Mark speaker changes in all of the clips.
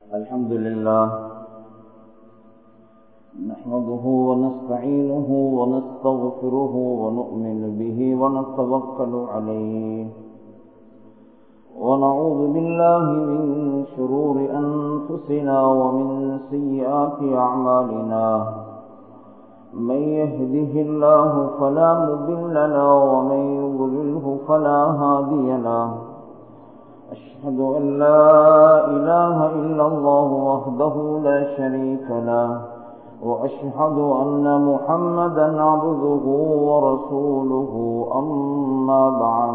Speaker 1: الحمد لله نحمده ونستعينه ونستغفره ونؤمن به ونتوكل عليه ونعوذ بالله من شرور أنفسنا ومن سيئات أعمالنا من يهده الله فلا مضل له ومن يضلله فلا هادي له أشهد أن لا إله إلا الله وحده لا شريك له وأشهد أن محمدا عبده ورسوله أما بعد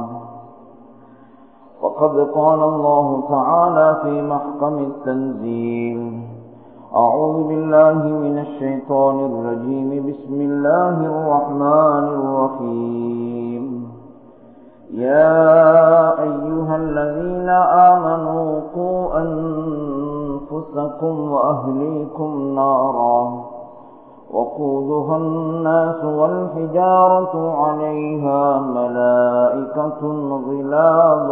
Speaker 1: فقد قال الله تعالى في محكم التنزيل أعوذ بالله من الشيطان الرجيم بسم الله الرحمن الرحيم يا أيها الذين آمنوا قوا أنفسكم وأهليكم نارا وقودها الناس والحجارة عليها ملائكة غلاب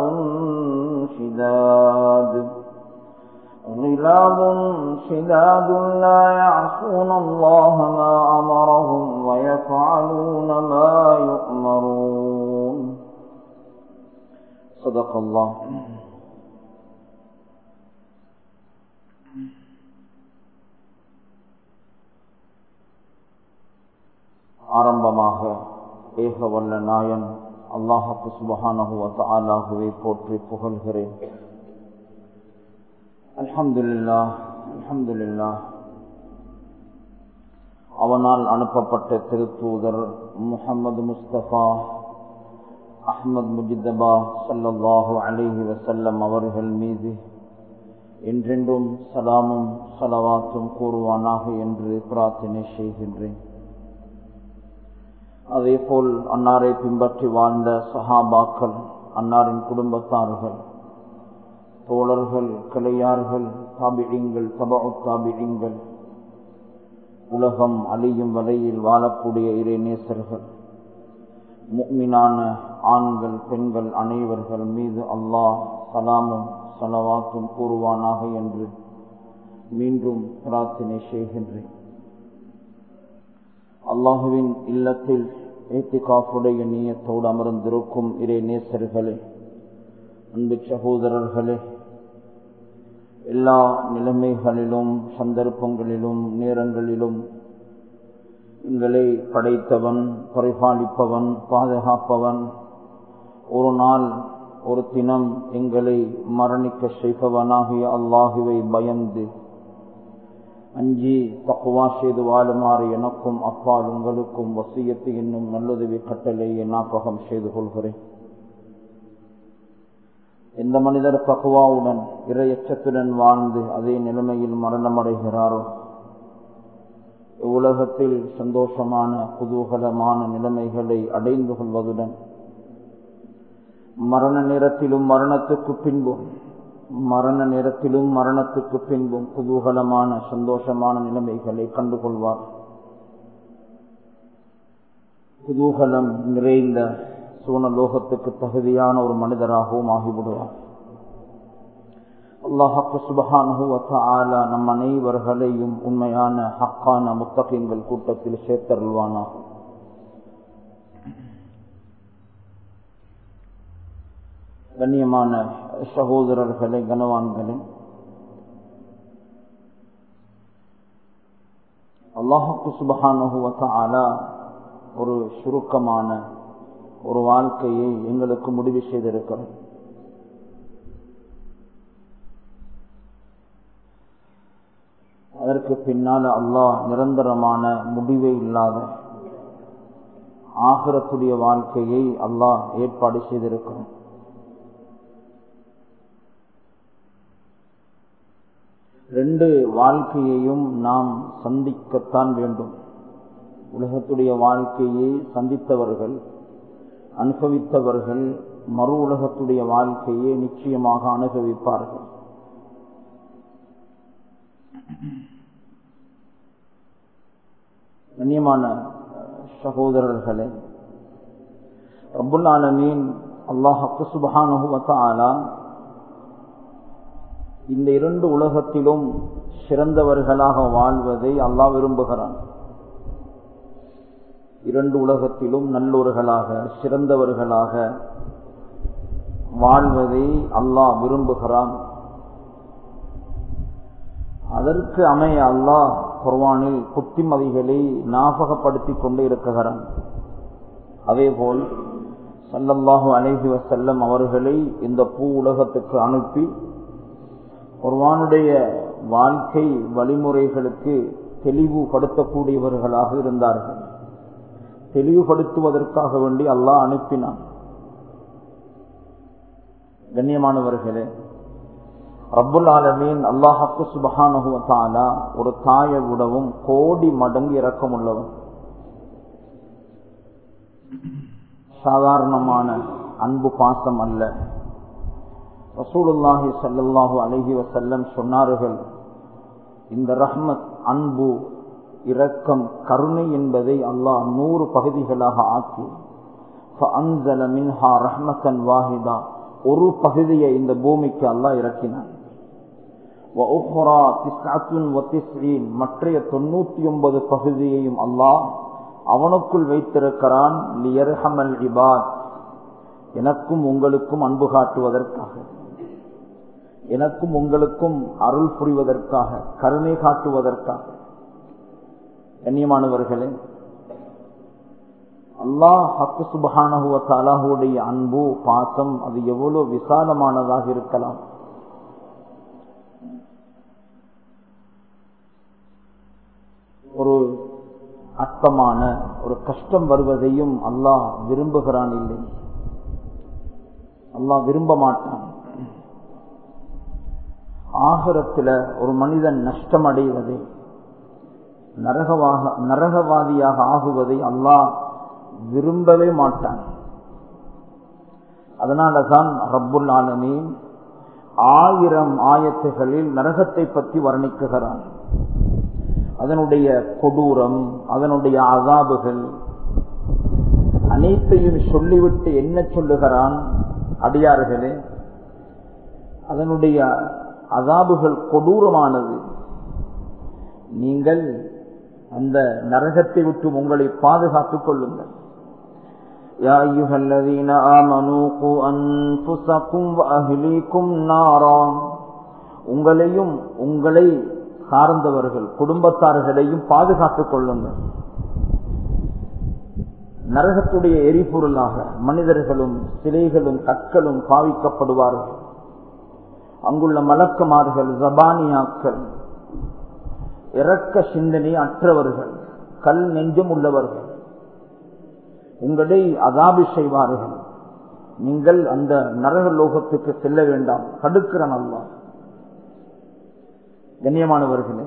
Speaker 1: شداد غلاب شداد لا يعصون الله ما أمرهم ويفعلون ما يؤمرون صدق الله ஆரம்பமாக ஏக வல்ல நாயன் அல்லாஹு சுபஹானஹுவ தாலாகவே போற்றி புகழ்கிறேன் அல்ஹம்துல்லா அல்ஹம்துல்லா அவனால் அனுப்பப்பட்ட திருத்தூதர் முகமது முஸ்தபா அஹ்மத் முஜிதபா சல்லாஹூ அலிஹி வசல்லம் அவர்கள் மீது என்றென்றும் சலாமும் சலவாத்தும் கூறுவானாக என்று பிரார்த்தனை செய்கின்றேன் அதே போல் அன்னாரை பின்பற்றி வாழ்ந்த சஹாபாக்கள் அன்னாரின் குடும்பத்தார்கள் தோழர்கள் கிளையார்கள் தாபிழிங்கள் தபு தாபிழிங்கள் உலகம் அழியும் வரையில் வாழக்கூடிய இறைநேசர்கள் முக்மினான ஆண்கள் பெண்கள் அனைவர்கள் மீது அல்லாஹ் சலாமும் சலவாத்தும் கூறுவானாக என்று மீண்டும் பிரார்த்தனை செய்கின்றேன் அல்லாஹுவின் இல்லத்தில் ஏத்திகாஃபுடைய நீயத்தோடு அமர்ந்திருக்கும் இறை நேசர்களே அன்பு சகோதரர்களே எல்லா நிலைமைகளிலும் சந்தர்ப்பங்களிலும் நேரங்களிலும் எங்களை படைத்தவன் பரிபாலிப்பவன் பாதுகாப்பவன் ஒரு நாள் ஒரு தினம் எங்களை மரணிக்க செய்பவனாகிய அல்லாஹுவை பயந்து அஞ்சி தக்குவா செய்து வாழுமாறு எனக்கும் அப்பால் உங்களுக்கும் வசியத்து என்னும் நல்லுதவி கட்டளையை ஞாபகம் செய்து கொள்கிறேன் எந்த மனிதர் தக்குவாவுடன் இரையச்சத்துடன் வாழ்ந்து அதே நிலைமையில் மரணமடைகிறாரோ உலகத்தில் சந்தோஷமான குதூகலமான நிலைமைகளை அடைந்து கொள்வதுடன் மரண நேரத்திலும் மரணத்துக்கு பின்பும் மரண நேரத்திலும் மரணத்துக்கு பின்பும் குதூகலமான சந்தோஷமான நிலைமைகளை கண்டுகொள்வார் குதூகலம் நிறைந்த சூனலோகத்துக்கு தகுதியான ஒரு மனிதராகவும் ஆகிவிடுவார் அல்லாஹாக்கு சுபஹானுவத்தாலா நம் அனைவர்களையும் உண்மையான ஹக்கான முத்தகங்கள் கூட்டத்தில் சேர்த்தருள்வானாகும் கண்ணியமான சகோதரர்களை கனவான்களே அல்லாஹுக்கு சுபஹானுவத்தாலா ஒரு சுருக்கமான ஒரு வாழ்க்கையை எங்களுக்கு முடிவு செய்திருக்கிறோம் அதற்கு பின்னால் அல்லாஹ் நிரந்தரமான முடிவே இல்லாத ஆகரத்துடைய வாழ்க்கையை அல்லாஹ் ஏற்பாடு செய்திருக்கிறோம் ரெண்டு வாழ்க்கையையும் நாம் சந்திக்கத்தான் வேண்டும் உலகத்துடைய வாழ்க்கையை சந்தித்தவர்கள் அனுபவித்தவர்கள் மறு உலகத்துடைய வாழ்க்கையை நிச்சயமாக அனுபவிப்பார்கள் கண்ணியமான சகோதரர்களே ரபுல் ஆலமீன் அல்லாஹ் சுபஹானுவத்தாலா இந்த இரண்டு உலகத்திலும் சிறந்தவர்களாக வாழ்வதை அல்லாஹ் விரும்புகிறான் இரண்டு உலகத்திலும் நல்லோர்களாக சிறந்தவர்களாக வாழ்வதை அல்லாஹ் விரும்புகிறான் அதற்கு அமைய அல்லாஹ் குர்வானில் புத்திமதிகளை ஞாபகப்படுத்திக் கொண்டு இருக்குகிறான் அதேபோல் சல்லல்லாஹு அலைஹி வசல்லம் அவர்களை இந்த பூ உலகத்துக்கு அனுப்பி குர்வானுடைய வாழ்க்கை வழிமுறைகளுக்கு தெளிவுபடுத்தக்கூடியவர்களாக இருந்தார்கள் தெளிவுபடுத்துவதற்காக வேண்டி அல்லாஹ் அனுப்பினான் கண்ணியமானவர்களே ரப்புல் ஆலமீன் அல்லாஹாக்கு சுபஹானுவத்தாலா ஒரு தாயை விடவும் கோடி மடங்கு இறக்கம் உள்ளவன் சாதாரணமான அன்பு பாசம் அல்ல ரசூலுல்லாஹி சல்லாஹூ அலஹி வசல்லம் சொன்னார்கள் இந்த ரஹ்மத் அன்பு இரக்கம் கருணை என்பதை அல்லாஹ் நூறு பகுதிகளாக ஆக்கி மின்ஹா ரஹ்மத்தன் வாஹிதா ஒரு பகுதியை இந்த பூமிக்கு அல்லாஹ் இறக்கினான் மற்றைய தொண்ணூத்தி ஒன்பது பகுதியையும் அல்லாஹ் அவனுக்குள் வைத்திருக்கிறான் இபாத் எனக்கும் உங்களுக்கும் அன்பு காட்டுவதற்காக எனக்கும் உங்களுக்கும் அருள் புரிவதற்காக கருணை காட்டுவதற்காக கண்ணியமானவர்களே அல்லாஹ் ஹக்கு சுபஹானஹுவத்தாலாஹுடைய அன்பு பாசம் அது எவ்வளவு விசாலமானதாக இருக்கலாம் ஒரு அற்பமான ஒரு கஷ்டம் வருவதையும் அல்லாஹ் விரும்புகிறான் இல்லை அல்லாஹ் விரும்ப மாட்டான் ஆகரத்தில் ஒரு மனிதன் நஷ்டம் அடைவதை நரகவாக நரகவாதியாக ஆகுவதை அல்லாஹ் விரும்பவே மாட்டான் அதனால தான் ரப்புல் ஆலமீன் ஆயிரம் ஆயத்துகளில் நரகத்தை பற்றி வர்ணிக்குகிறான் அதனுடைய கொடூரம் அதனுடைய அதாபுகள் அனைத்தையும் சொல்லிவிட்டு என்ன சொல்லுகிறான் அடியார்களே அதனுடைய அதாபுகள் கொடூரமானது நீங்கள் அந்த நரகத்தை விட்டு உங்களை பாதுகாத்துக் கொள்ளுங்கள் يا أيها الذين آمنوا قوا أنفسكم وأهليكم نارا உங்களையும் உங்களை சார்ந்தவர்கள் குடும்பத்தார்களையும் பாதுகாத்துக் கொள்ளுங்கள் நரகத்துடைய எரிபொருளாக மனிதர்களும் சிலைகளும் கற்களும் பாவிக்கப்படுவார்கள் அங்குள்ள மலக்குமார்கள் ஜபானியாக்கள் இறக்க சிந்தனை அற்றவர்கள் கல் நெஞ்சம் உள்ளவர்கள் உங்களை அதாபி செய்வார்கள் நீங்கள் அந்த நரக லோகத்துக்கு செல்ல வேண்டாம் தடுக்கிறான் அல்லா கண்ணியமானவர்களே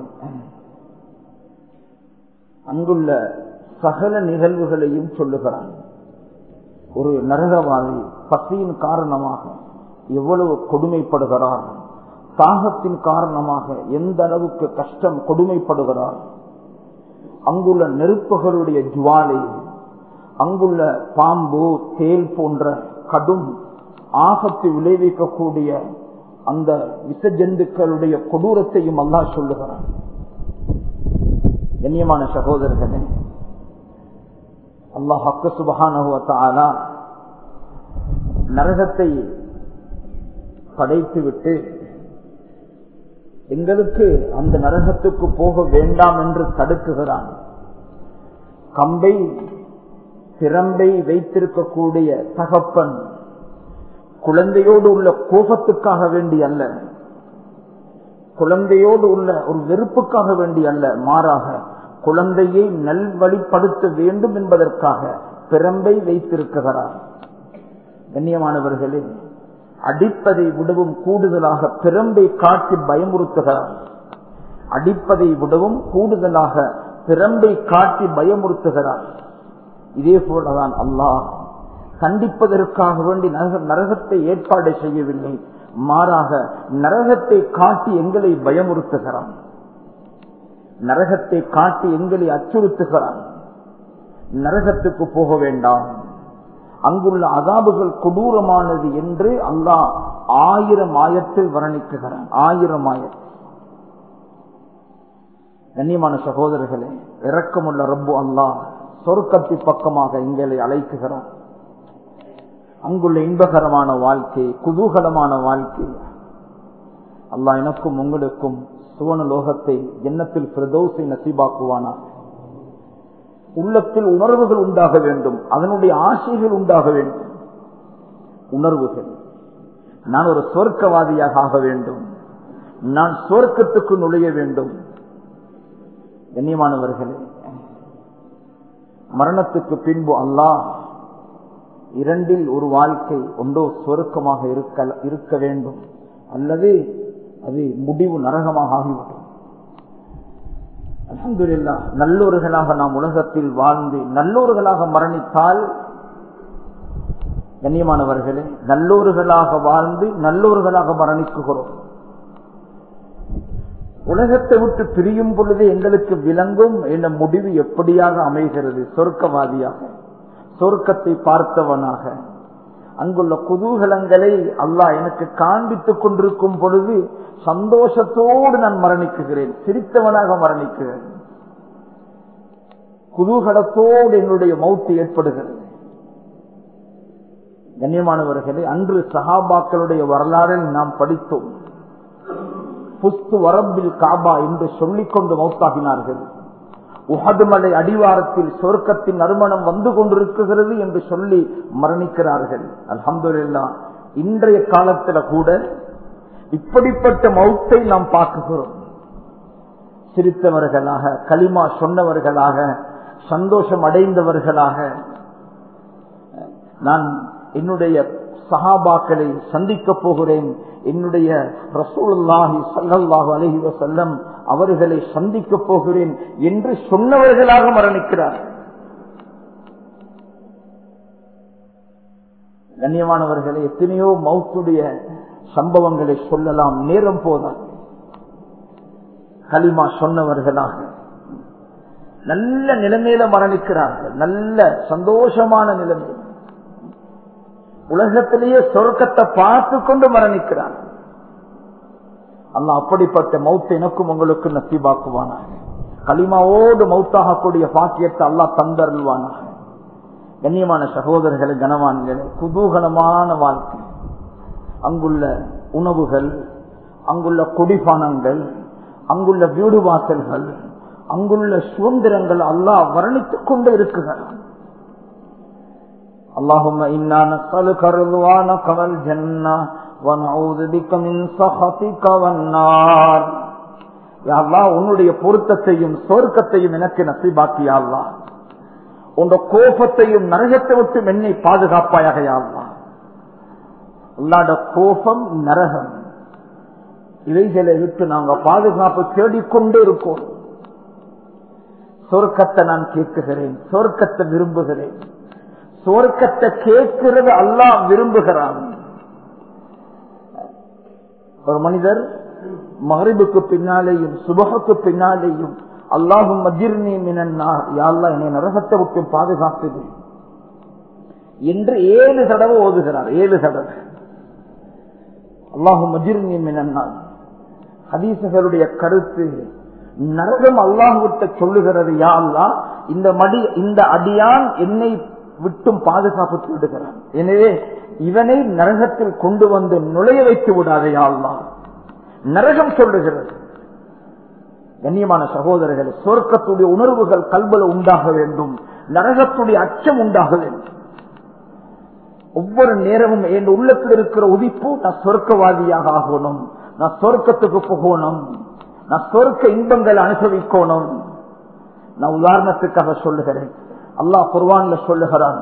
Speaker 1: அங்குள்ள சகல நிகழ்வுகளையும் சொல்லுகிறான் ஒரு நரகவாதி பசியின் காரணமாக எவ்வளவு கொடுமைப்படுகிறார் தாகத்தின் காரணமாக எந்த அளவுக்கு கஷ்டம் கொடுமைப்படுகிறார் அங்குள்ள நெருப்புகளுடைய ஜுவாலை அங்குள்ள பாம்பு தேல் போன்ற கடும் ஆபத்து விளைவிக்கக்கூடிய அந்த விசஜந்துக்களுடைய கொடூரத்தையும் அல்லா சொல்லுகிறான் கண்ணியமான சகோதரர்களே அல்லாஹ் ஹக்க சுபகான நரகத்தை படைத்துவிட்டு எங்களுக்கு அந்த நரகத்துக்கு போக வேண்டாம் என்று தடுக்குகிறான் கம்பை திறம்பை வைத்திருக்கக்கூடிய தகப்பன் குழந்தையோடு உள்ள கோபத்துக்காக வேண்டி அல்ல குழந்தையோடு உள்ள ஒரு வெறுப்புக்காக வேண்டி அல்ல மாறாக குழந்தையை நல்வழிப்படுத்த வேண்டும் என்பதற்காக பிறம்பை வைத்திருக்கிறார் கண்ணியமானவர்களே அடிப்பதை விடவும் கூடுதலாக பிறம்பை காட்டி பயமுறுத்துகிறார் அடிப்பதை விடவும் கூடுதலாக பிறம்பை காட்டி பயமுறுத்துகிறார் இதே போலதான் அல்லாஹ் கண்டிப்பதற்காக வேண்டி நரகத்தை ஏற்பாடு செய்யவில்லை மாறாக நரகத்தை காட்டி எங்களை பயமுறுத்துகிறான் நரகத்தை காட்டி எங்களை அச்சுறுத்துகிறான் நரகத்துக்கு போக வேண்டாம் அங்குள்ள அதாபுகள் கொடூரமானது என்று அல்லாஹ் ஆயிரம் ஆயத்தில் வர்ணிக்குகிறான் ஆயிரம் ஆயத்தில் கண்ணியமான சகோதரர்களே இரக்கமுள்ள ரப்பு அல்லாஹ் சொர்க்கத்தி பக்கமாக எங்களை அழைக்குகிறான் அங்குள்ள இன்பகரமான வாழ்க்கை குதூகலமான வாழ்க்கை அல்லாஹ் எனக்கும் உங்களுக்கும் சுவன லோகத்தை எண்ணத்தில் பிரதோசை நசீபாக்குவானா உள்ளத்தில் உணர்வுகள் உண்டாக வேண்டும் அதனுடைய ஆசைகள் உண்டாக வேண்டும் உணர்வுகள் நான் ஒரு சொர்க்கவாதியாக ஆக வேண்டும் நான் சொர்க்கத்துக்கு நுழைய வேண்டும் கண்ணியமானவர்களே மரணத்துக்கு பின்பு அல்லாஹ் இரண்டில் ஒரு வாழ்க்கை ஒன்றோ சொருக்கமாக இருக்க இருக்க வேண்டும் அல்லது அது முடிவு நரகமாக ஆகிவிடும் அலமதுல்லா நல்லோர்களாக நாம் உலகத்தில் வாழ்ந்து நல்லோர்களாக மரணித்தால் கண்ணியமானவர்களே நல்லோர்களாக வாழ்ந்து நல்லோர்களாக மரணிக்குகிறோம் உலகத்தை விட்டு பிரியும் பொழுது எங்களுக்கு விளங்கும் என்ற முடிவு எப்படியாக அமைகிறது சொர்க்கவாதியாக சொர்க்கத்தை பார்த்தவனாக அங்குள்ள குதூகலங்களை அல்லாஹ் எனக்கு காண்பித்துக் கொண்டிருக்கும் பொழுது சந்தோஷத்தோடு நான் மரணிக்குகிறேன் சிரித்தவனாக மரணிக்கிறேன் குதூகலத்தோடு என்னுடைய மௌத்து ஏற்படுகிறது கண்ணியமானவர்களே அன்று சஹாபாக்களுடைய வரலாறில் நாம் படித்தோம் புஸ்து வரம்பில் காபா என்று சொல்லிக்கொண்டு மௌத்தாகினார்கள் உஹதுமலை அடிவாரத்தில் சொர்க்கத்தின் நறுமணம் வந்து கொண்டிருக்கிறது என்று சொல்லி மரணிக்கிறார்கள் அலமதுல்லா இன்றைய காலத்துல கூட இப்படிப்பட்ட மௌத்தை நாம் பார்க்குகிறோம் சிரித்தவர்களாக களிமா சொன்னவர்களாக சந்தோஷம் அடைந்தவர்களாக நான் என்னுடைய சஹாபாக்களை சந்திக்க போகிறேன் என்னுடைய ரசூலுல்லாஹி சல்லல்லாஹு அலஹி வசல்லம் அவர்களை சந்திக்க போகிறேன் என்று சொன்னவர்களாக மரணிக்கிறார் கண்ணியமானவர்களை எத்தனையோ மௌத்துடைய சம்பவங்களை சொல்லலாம் நேரம் போதாது கலிமா சொன்னவர்களாக நல்ல நிலைமையில மரணிக்கிறார்கள் நல்ல சந்தோஷமான நிலைமை உலகத்திலேயே சொர்க்கத்தை பார்த்து கொண்டு மரணிக்கிறார் அல்ல அப்படிப்பட்ட மௌத்தை எனக்கும் உங்களுக்கு நசீபாக்குவானாக களிமாவோடு மௌத்தாகக்கூடிய பாக்கியத்தை அல்லா தந்தருள்வானாக கண்ணியமான சகோதரர்களே கனவான்களே குதூகலமான வாழ்க்கை அங்குள்ள உணவுகள் அங்குள்ள குடிபானங்கள் அங்குள்ள வீடு வாசல்கள் அங்குள்ள சுதந்திரங்கள் அல்லாஹ் வர்ணித்துக் கொண்டு இருக்குகிறார் اللهم إنا نسألك رضوانك والجنة ونعوذ بك من سخطك والنار يا الله உன்னுடைய பொருத்தத்தையும் சொர்க்கத்தையும் எனக்கு நசீபாக்கியா அல்லா உன் கோபத்தையும் நரகத்தை விட்டு என்னை பாதுகாப்பாயாக யாழ்லா அல்லாட கோபம் நரகம் இவைகளை விட்டு நாங்க பாதுகாப்பு தேடிக்கொண்டே இருக்கோம் சொர்க்கத்தை நான் கேட்குகிறேன் சொர்க்கத்தை விரும்புகிறேன் சுவர்க்கத்தை கேட்கிறது அல்லாஹ் விரும்புகிறான் ஒரு மனிதர் மகரிபுக்கு பின்னாலேயும் சுபகுக்கு பின்னாலேயும் அல்லாஹும் மதிர்னி மினன்னார் யாழ்லா என்னை நரகத்தை விட்டு பாதுகாத்தது என்று ஏழு தடவை ஓதுகிறார் ஏழு தடவை அல்லாஹும் மதிர்னி மினன்னார் ஹதீசர்களுடைய கருத்து நரகம் அல்லாஹுவிட்ட சொல்லுகிறது யா அல்லா இந்த மடி இந்த அடியான் என்னை விட்டும் பாதுகாப்பு தேடுகிறான் எனவே இவனை நரகத்தில் கொண்டு வந்து நுழைய வைத்து விடாதே அல்லா நரகம் சொல்லுகிறது கண்ணியமான சகோதரர்கள் சொர்க்கத்துடைய உணர்வுகள் கல்வல உண்டாக வேண்டும் நரகத்துடைய அச்சம் உண்டாக வேண்டும் ஒவ்வொரு நேரமும் என் உள்ளத்தில் இருக்கிற உதிப்பு நான் சொர்க்கவாதியாக ஆகணும் நான் சொர்க்கத்துக்கு போகணும் நான் சொர்க்க இன்பங்களை அனுபவிக்கணும் நான் உதாரணத்துக்காக சொல்லுகிறேன் அல்லாஹ் குர்வான்ல சொல்லுகிறான்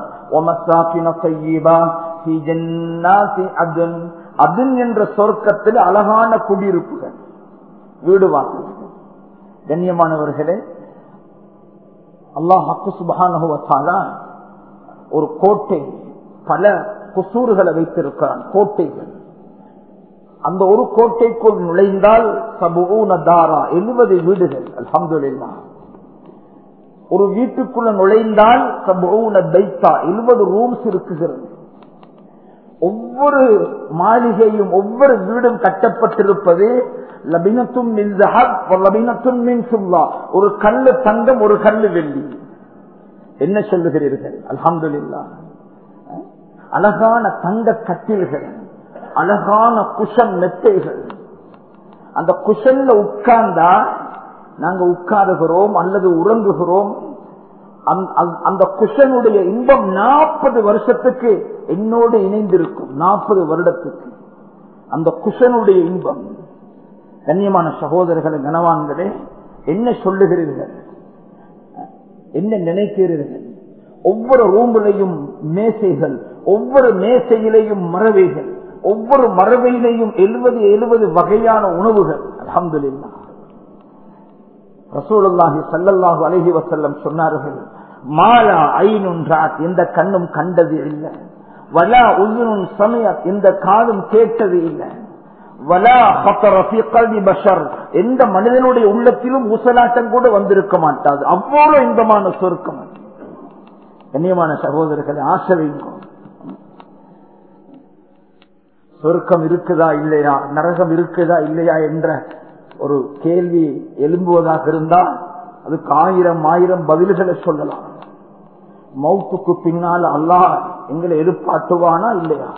Speaker 1: அதுன் என்ற சொர்க்கத்தில் அழகான குடியிருப்புகள் வீடு வாசல்கள் கண்ணியமானவர்களே அல்லாஹ் சுபகான ஒரு கோட்டை பல குசூறுகளை வைத்திருக்கிறான் கோட்டைகள் அந்த ஒரு கோட்டைக்குள் நுழைந்தால் சபூன தாரா எழுபது வீடுகள் அலமதுல்லா ஒரு வீட்டுக்குள்ள நுழைந்தால் பைத்தா எழுபது ரூம்ஸ் இருக்குகிறது ஒவ்வொரு மாளிகையும் ஒவ்வொரு வீடும் கட்டப்பட்டிருப்பது லபினத்தும் மின் ஜஹப், லபினத்தும் மின் சுல்லா. ஒரு கல்லு தங்கம் ஒரு கல்லு வெள்ளி என்ன சொல்லுகிறீர்கள் அல்ஹம்துலில்லா அழகான தங்க கட்டில்கள் அழகான குஷன் மெத்தைகள் அந்த குஷன்ல உட்கார்ந்தா நாங்க உட்காருகிறோம் அல்லது உறங்குகிறோம் அந்த- அந்த- அந்த குஷனுடைய இன்பம் நாற்பது வருஷத்துக்கு என்னோடு இணைந்திருக்கும் நாற்பது வருடத்துக்கு அந்த குஷனுடைய இன்பம் கண்ணியமான சகோதரர்களை கனவான்களே என்ன சொல்லுகிறீர்கள் என்ன நினைக்கிறீர்கள் ஒவ்வொரு ரூமிலையும் மேசைகள் ஒவ்வொரு மேசையிலையும் மரவைகள் ஒவ்வொரு மரபையிலையும் எழுபது எழுபது வகையான உணவுகள் அலமதுல்லா ரசூலுல்லாஹி ஸல்லல்லாஹு அலைஹி வஸல்லம் சொன்னார்கள் மாலா ஐனுன்றாத் எந்த கண்ணும் கண்டது இல்லை வலா உயுனுன் சமயத் எந்த காதும் கேட்டது இல்லை வலா ஹத்தர ஃபீ கல்பி பஷர் எந்த மனிதனுடைய உள்ளத்திலும் ஊசலாட்டம் கூட வந்திருக்க மாட்டாது அவ்வளவு இன்பமான சொர்க்கம் அது. கண்ணியமான சகோதரர்களை ஆசை வைக்கும் சொர்க்கம் இருக்குதா இல்லையா நரகம் இருக்குதா இல்லையா என்ற ஒரு கேள்வி எழும்புவதாக இருந்தால் அதுக்கு ஆயிரம் ஆயிரம் பதில்களை சொல்லலாம் மௌத்துக்கு பின்னால் அல்லாஹ் எங்களை எழுப்பாட்டுவானா இல்லையா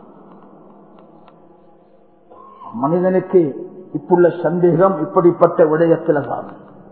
Speaker 1: மனிதனுக்கு இப்புள்ள சந்தேகம் இப்படிப்பட்ட விடயத்தில் தான்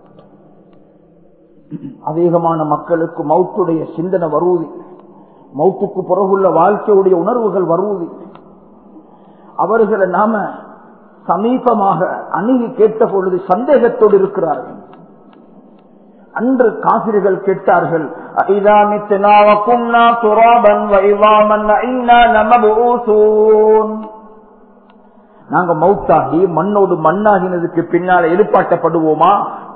Speaker 1: அதிகமான மக்களுக்கு மௌத்துடைய சிந்தனை வருவதி மௌத்துக்கு பிறகுள்ள வாழ்க்கையுடைய உணர்வுகள் வருவதி அவர்களை நாம சமீபமாக அணுகி கேட்ட பொழுது சந்தேகத்தோடு இருக்கிறார்கள் அன்று காபிர்கள் கேட்டார்கள் "அஇதா மித்னா வ குன்னா துராபன் வ இதாமன் அஇன்னா லமபூசூன்." நாங்க மௌத்தாகி மண்ணோடு மண்ணாகினதுக்கு பின்னால எழுப்பாட்டப்படுவோமா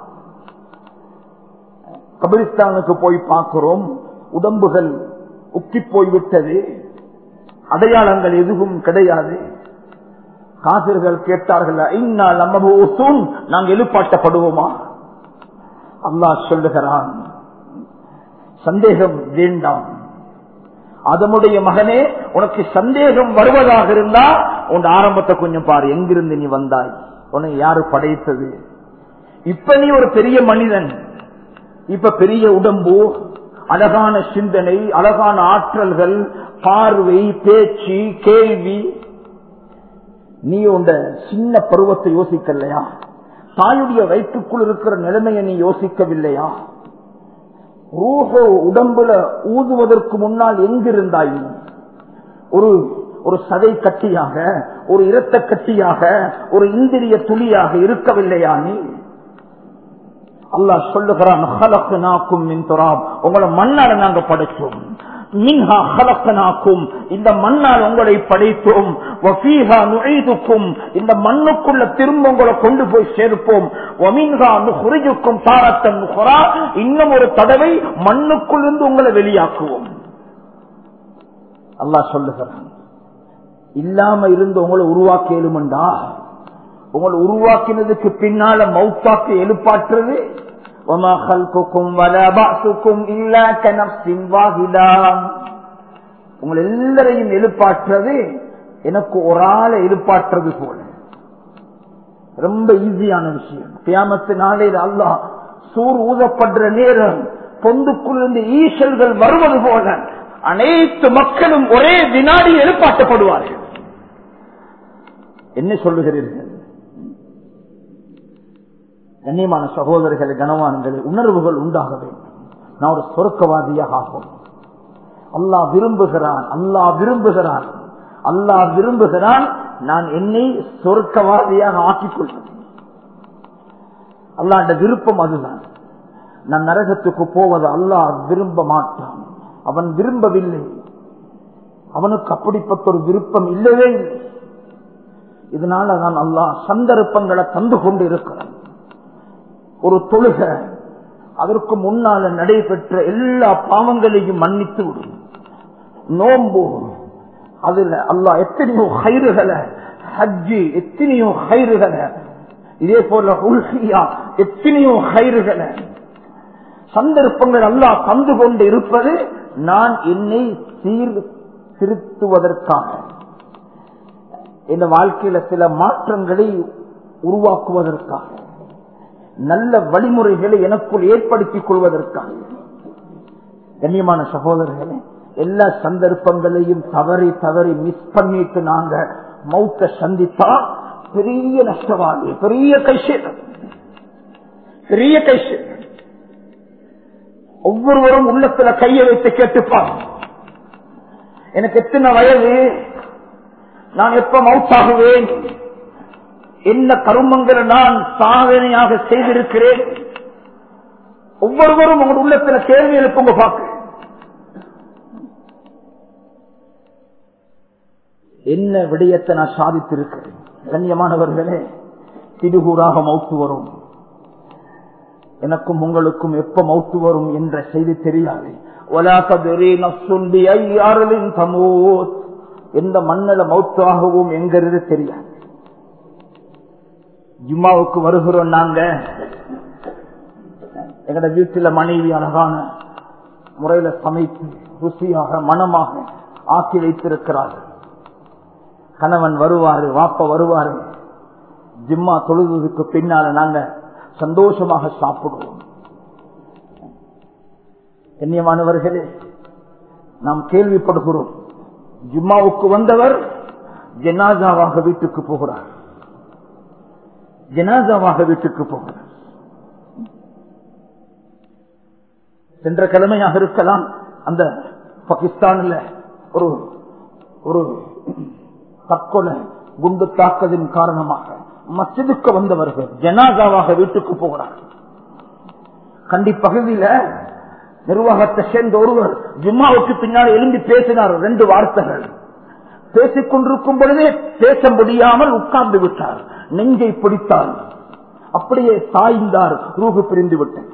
Speaker 1: கபிரிஸ்தானுக்கு போய் பார்க்கிறோம் உடம்புகள் உக்கி போய்விட்டது அடையாளங்கள் எதுவும் கிடையாது காசிர்கள் கேட்டார்கள் "ஐன்னா லமபூசூன்." நாங்க எழுப்பாட்டப்படுவோமா அல்லாஹ் சொல்லுகிறான் சந்தேகம் வேண்டாம் அதனுடைய மகனே உனக்கு சந்தேகம் வருவதாக இருந்தா உன் ஆரம்பத்தை கொஞ்சம் பாரு எங்கிருந்து நீ வந்தாய் உன்னை யாரு படைத்தது இப்ப நீ ஒரு பெரிய மனிதன் இப்ப பெரிய உடம்பு அழகான சிந்தனை அழகான ஆற்றல்கள் பார்வை பேச்சு கேள்வி நீ உண்ட சின்ன பருவத்தை யோசிக்கலையா தாயுடைய வயிற்றுக்குள் இருக்கிற நிலைமையை நீ யோசிக்கவில்லையா ரூஹோ உடம்புல ஊதுவதற்கு முன்னால் எங்கிருந்தாய் நீ? ஒரு ஒரு சதை கட்டியாக ஒரு இரத்த கட்டியாக ஒரு இந்திரிய துளியாக இருக்கவில்லையா நீ அல்லாஹ் சொல்லுகிறான் "ஹலக்னாக்கும் மின் துராப்." உங்களை மண்ணால நாங்க படைச்சோம் மின்ஹா ஹலக்னாக்கும் இந்த மண்ணால் உங்களை படைத்தோம் வஃபீஹா நுழைதுக்கும் இந்த மண்ணுக்குள்ள திரும்ப உங்களை கொண்டு போய் சேர்ப்போம் வமின்ஹா நுஹ்ரிஜுக்கும் தாரத்தன் நுஹ்ரா இன்னும் ஒரு தடவை மண்ணுக்குள்ளிருந்து உங்களை வெளியாக்குவோம் அல்லாஹ் சொல்லுகிறான் இல்லாம இருந்து உங்களை உருவாக்கி எழுமண்டா உங்களை உருவாக்கினதுக்கு பின்னால மௌத்தாக்கு எழுப்பாற்றுறது وَمَا خَلْقُكُمْ وَلَا بَعْثُكُمْ إِلَّا كَنَفْسٍ وَاحِدَةٍ உங்களை எல்லாரையும் எழுப்பாற்றுறது எனக்கு ஒரு ஆளை எழுப்பாற்றுறது போல ரொம்ப ஈஸியான விஷயம் கியாமத்து நாளையில் அல்லாஹ் சூர் ஊதப்படுற நேரம் பொந்துக்குள்ளிருந்து ஈசல்கள் வருவது போல அனைத்து மக்களும் ஒரே வினாடி எழுப்பாட்டப்படுவார்கள் என்ன சொல்லுகிறீர்கள் கண்ணியமான சகோதரர்கள் கனவான்கள் உணர்வுகள் உண்டாக வேண்டும் நான் ஒரு சொர்க்கவாதியாக ஆகும் அல்லாஹ் விரும்புகிறான் அல்லாஹ் விரும்புகிறான் அல்லாஹ் விரும்புகிறான் நான் என்னை சொர்க்கவாதியாக ஆக்கிக் கொள்வேன் அல்லாண்ட விருப்பம் அதுதான் நான் நரகத்துக்கு போவதை அல்லாஹ் விரும்ப மாட்டான் அவன் விரும்பவில்லை அவனுக்கு அப்படிப்பட்ட ஒரு விருப்பம் இல்லவே இல்லை இதனால நான் அல்லாஹ் சந்தர்ப்பங்களை தந்து கொண்டு இருக்கிறேன் ஒரு தொழுக அதற்கு முன்னால நடைபெற்ற எல்லா பாவங்களையும் மன்னித்து விடும் நோம்பு அதுல அல்லாஹ் எத்தனையோ ஹைறுகளை ஹஜ்ஜி எத்தனையோ ஹைறுகளை இதே போல உல்ஹியா எத்தனையோ ஹைறுகளை சந்தர்ப்பங்கள் அல்லாஹ் தந்து கொண்டு இருப்பது நான் என்னை சீர் திருத்துவதற்காக இந்த வாழ்க்கையில சில மாற்றங்களை உருவாக்குவதற்காக நல்ல வழிமுறைகளை எனக்குள் ஏற்படுத்திக் கொள்வதற்காக கண்ணியமான சகோதரர்களே எல்லா சந்தர்ப்பங்களையும் தவறி தவறி மிஸ் பண்ணிட்டு நாங்க மௌத்த சந்தித்தா பெரிய நஷ்டவாதி பெரிய கைசேதம் பெரிய கைசேதம் ஒவ்வொருவரும் உள்ளத்துல கையை வைத்து கேட்டுப்பாங்க எனக்கு எத்தனை வயது நான் எப்ப மவுத்தாகுவேன் என்ன கருமங்களை நான் சாதனையாக செய்திருக்கிறேன் ஒவ்வொருவரும் உங்க உள்ளத்துல கேள்வி எழுப்புங்க பார்க்க என்ன விடயத்தை நான் சாதித்திருக்கிறேன் கண்ணியமானவர்களே திடுகூறாக மௌத்து வரும் எனக்கும் உங்களுக்கும் எப்ப மௌத்து வரும் என்ற செய்தி தெரியாது எந்த மண்ணல மௌத்தாகவும் எங்கிறது தெரியாது ஜும்மாவுக்கு வருகிறோம் நாங்க எங்கட வீட்டுல மனைவி அழகான முறையில சமைத்து ருசியாக மனமாக ஆக்கி வைத்திருக்கிறார்கள் கணவன் வருவாரு வாப்ப வருவாரு ஜிம்மா தொழுதுக்கு பின்னால நாங்க சந்தோஷமாக சாப்பிடுவோம் கண்ணியமானவர்களே நாம் கேள்விப்படுகிறோம் ஜும்மாவுக்கு வந்தவர் ஜனாதாவாக வீட்டுக்கு போகிறார் ஜனாதாவாக வீட்டுக்கு போகிறார் சென்ற கிழமையாக இருக்கலாம் அந்த பாகிஸ்தானில் ஒரு ஒரு தற்கொலை குண்டு தாக்கதின் காரணமாக மசிதுக்கு வந்தவர்கள் ஜனாதாவாக வீட்டுக்கு போகிறார்கள் கண்டி பகுதியில நிர்வாகத்தை சேர்ந்த ஒருவர் ஜும்மாவுக்கு பின்னால் எழுந்து பேசினார் ரெண்டு வார்த்தைகள் பேசிக் கொண்டிருக்கும் பொழுதே பேச முடியாமல் உட்கார்ந்து விட்டார் நெஞ்சை பிடித்தார் அப்படியே சாய்ந்தார் ரூபு பிரிந்து விட்டார்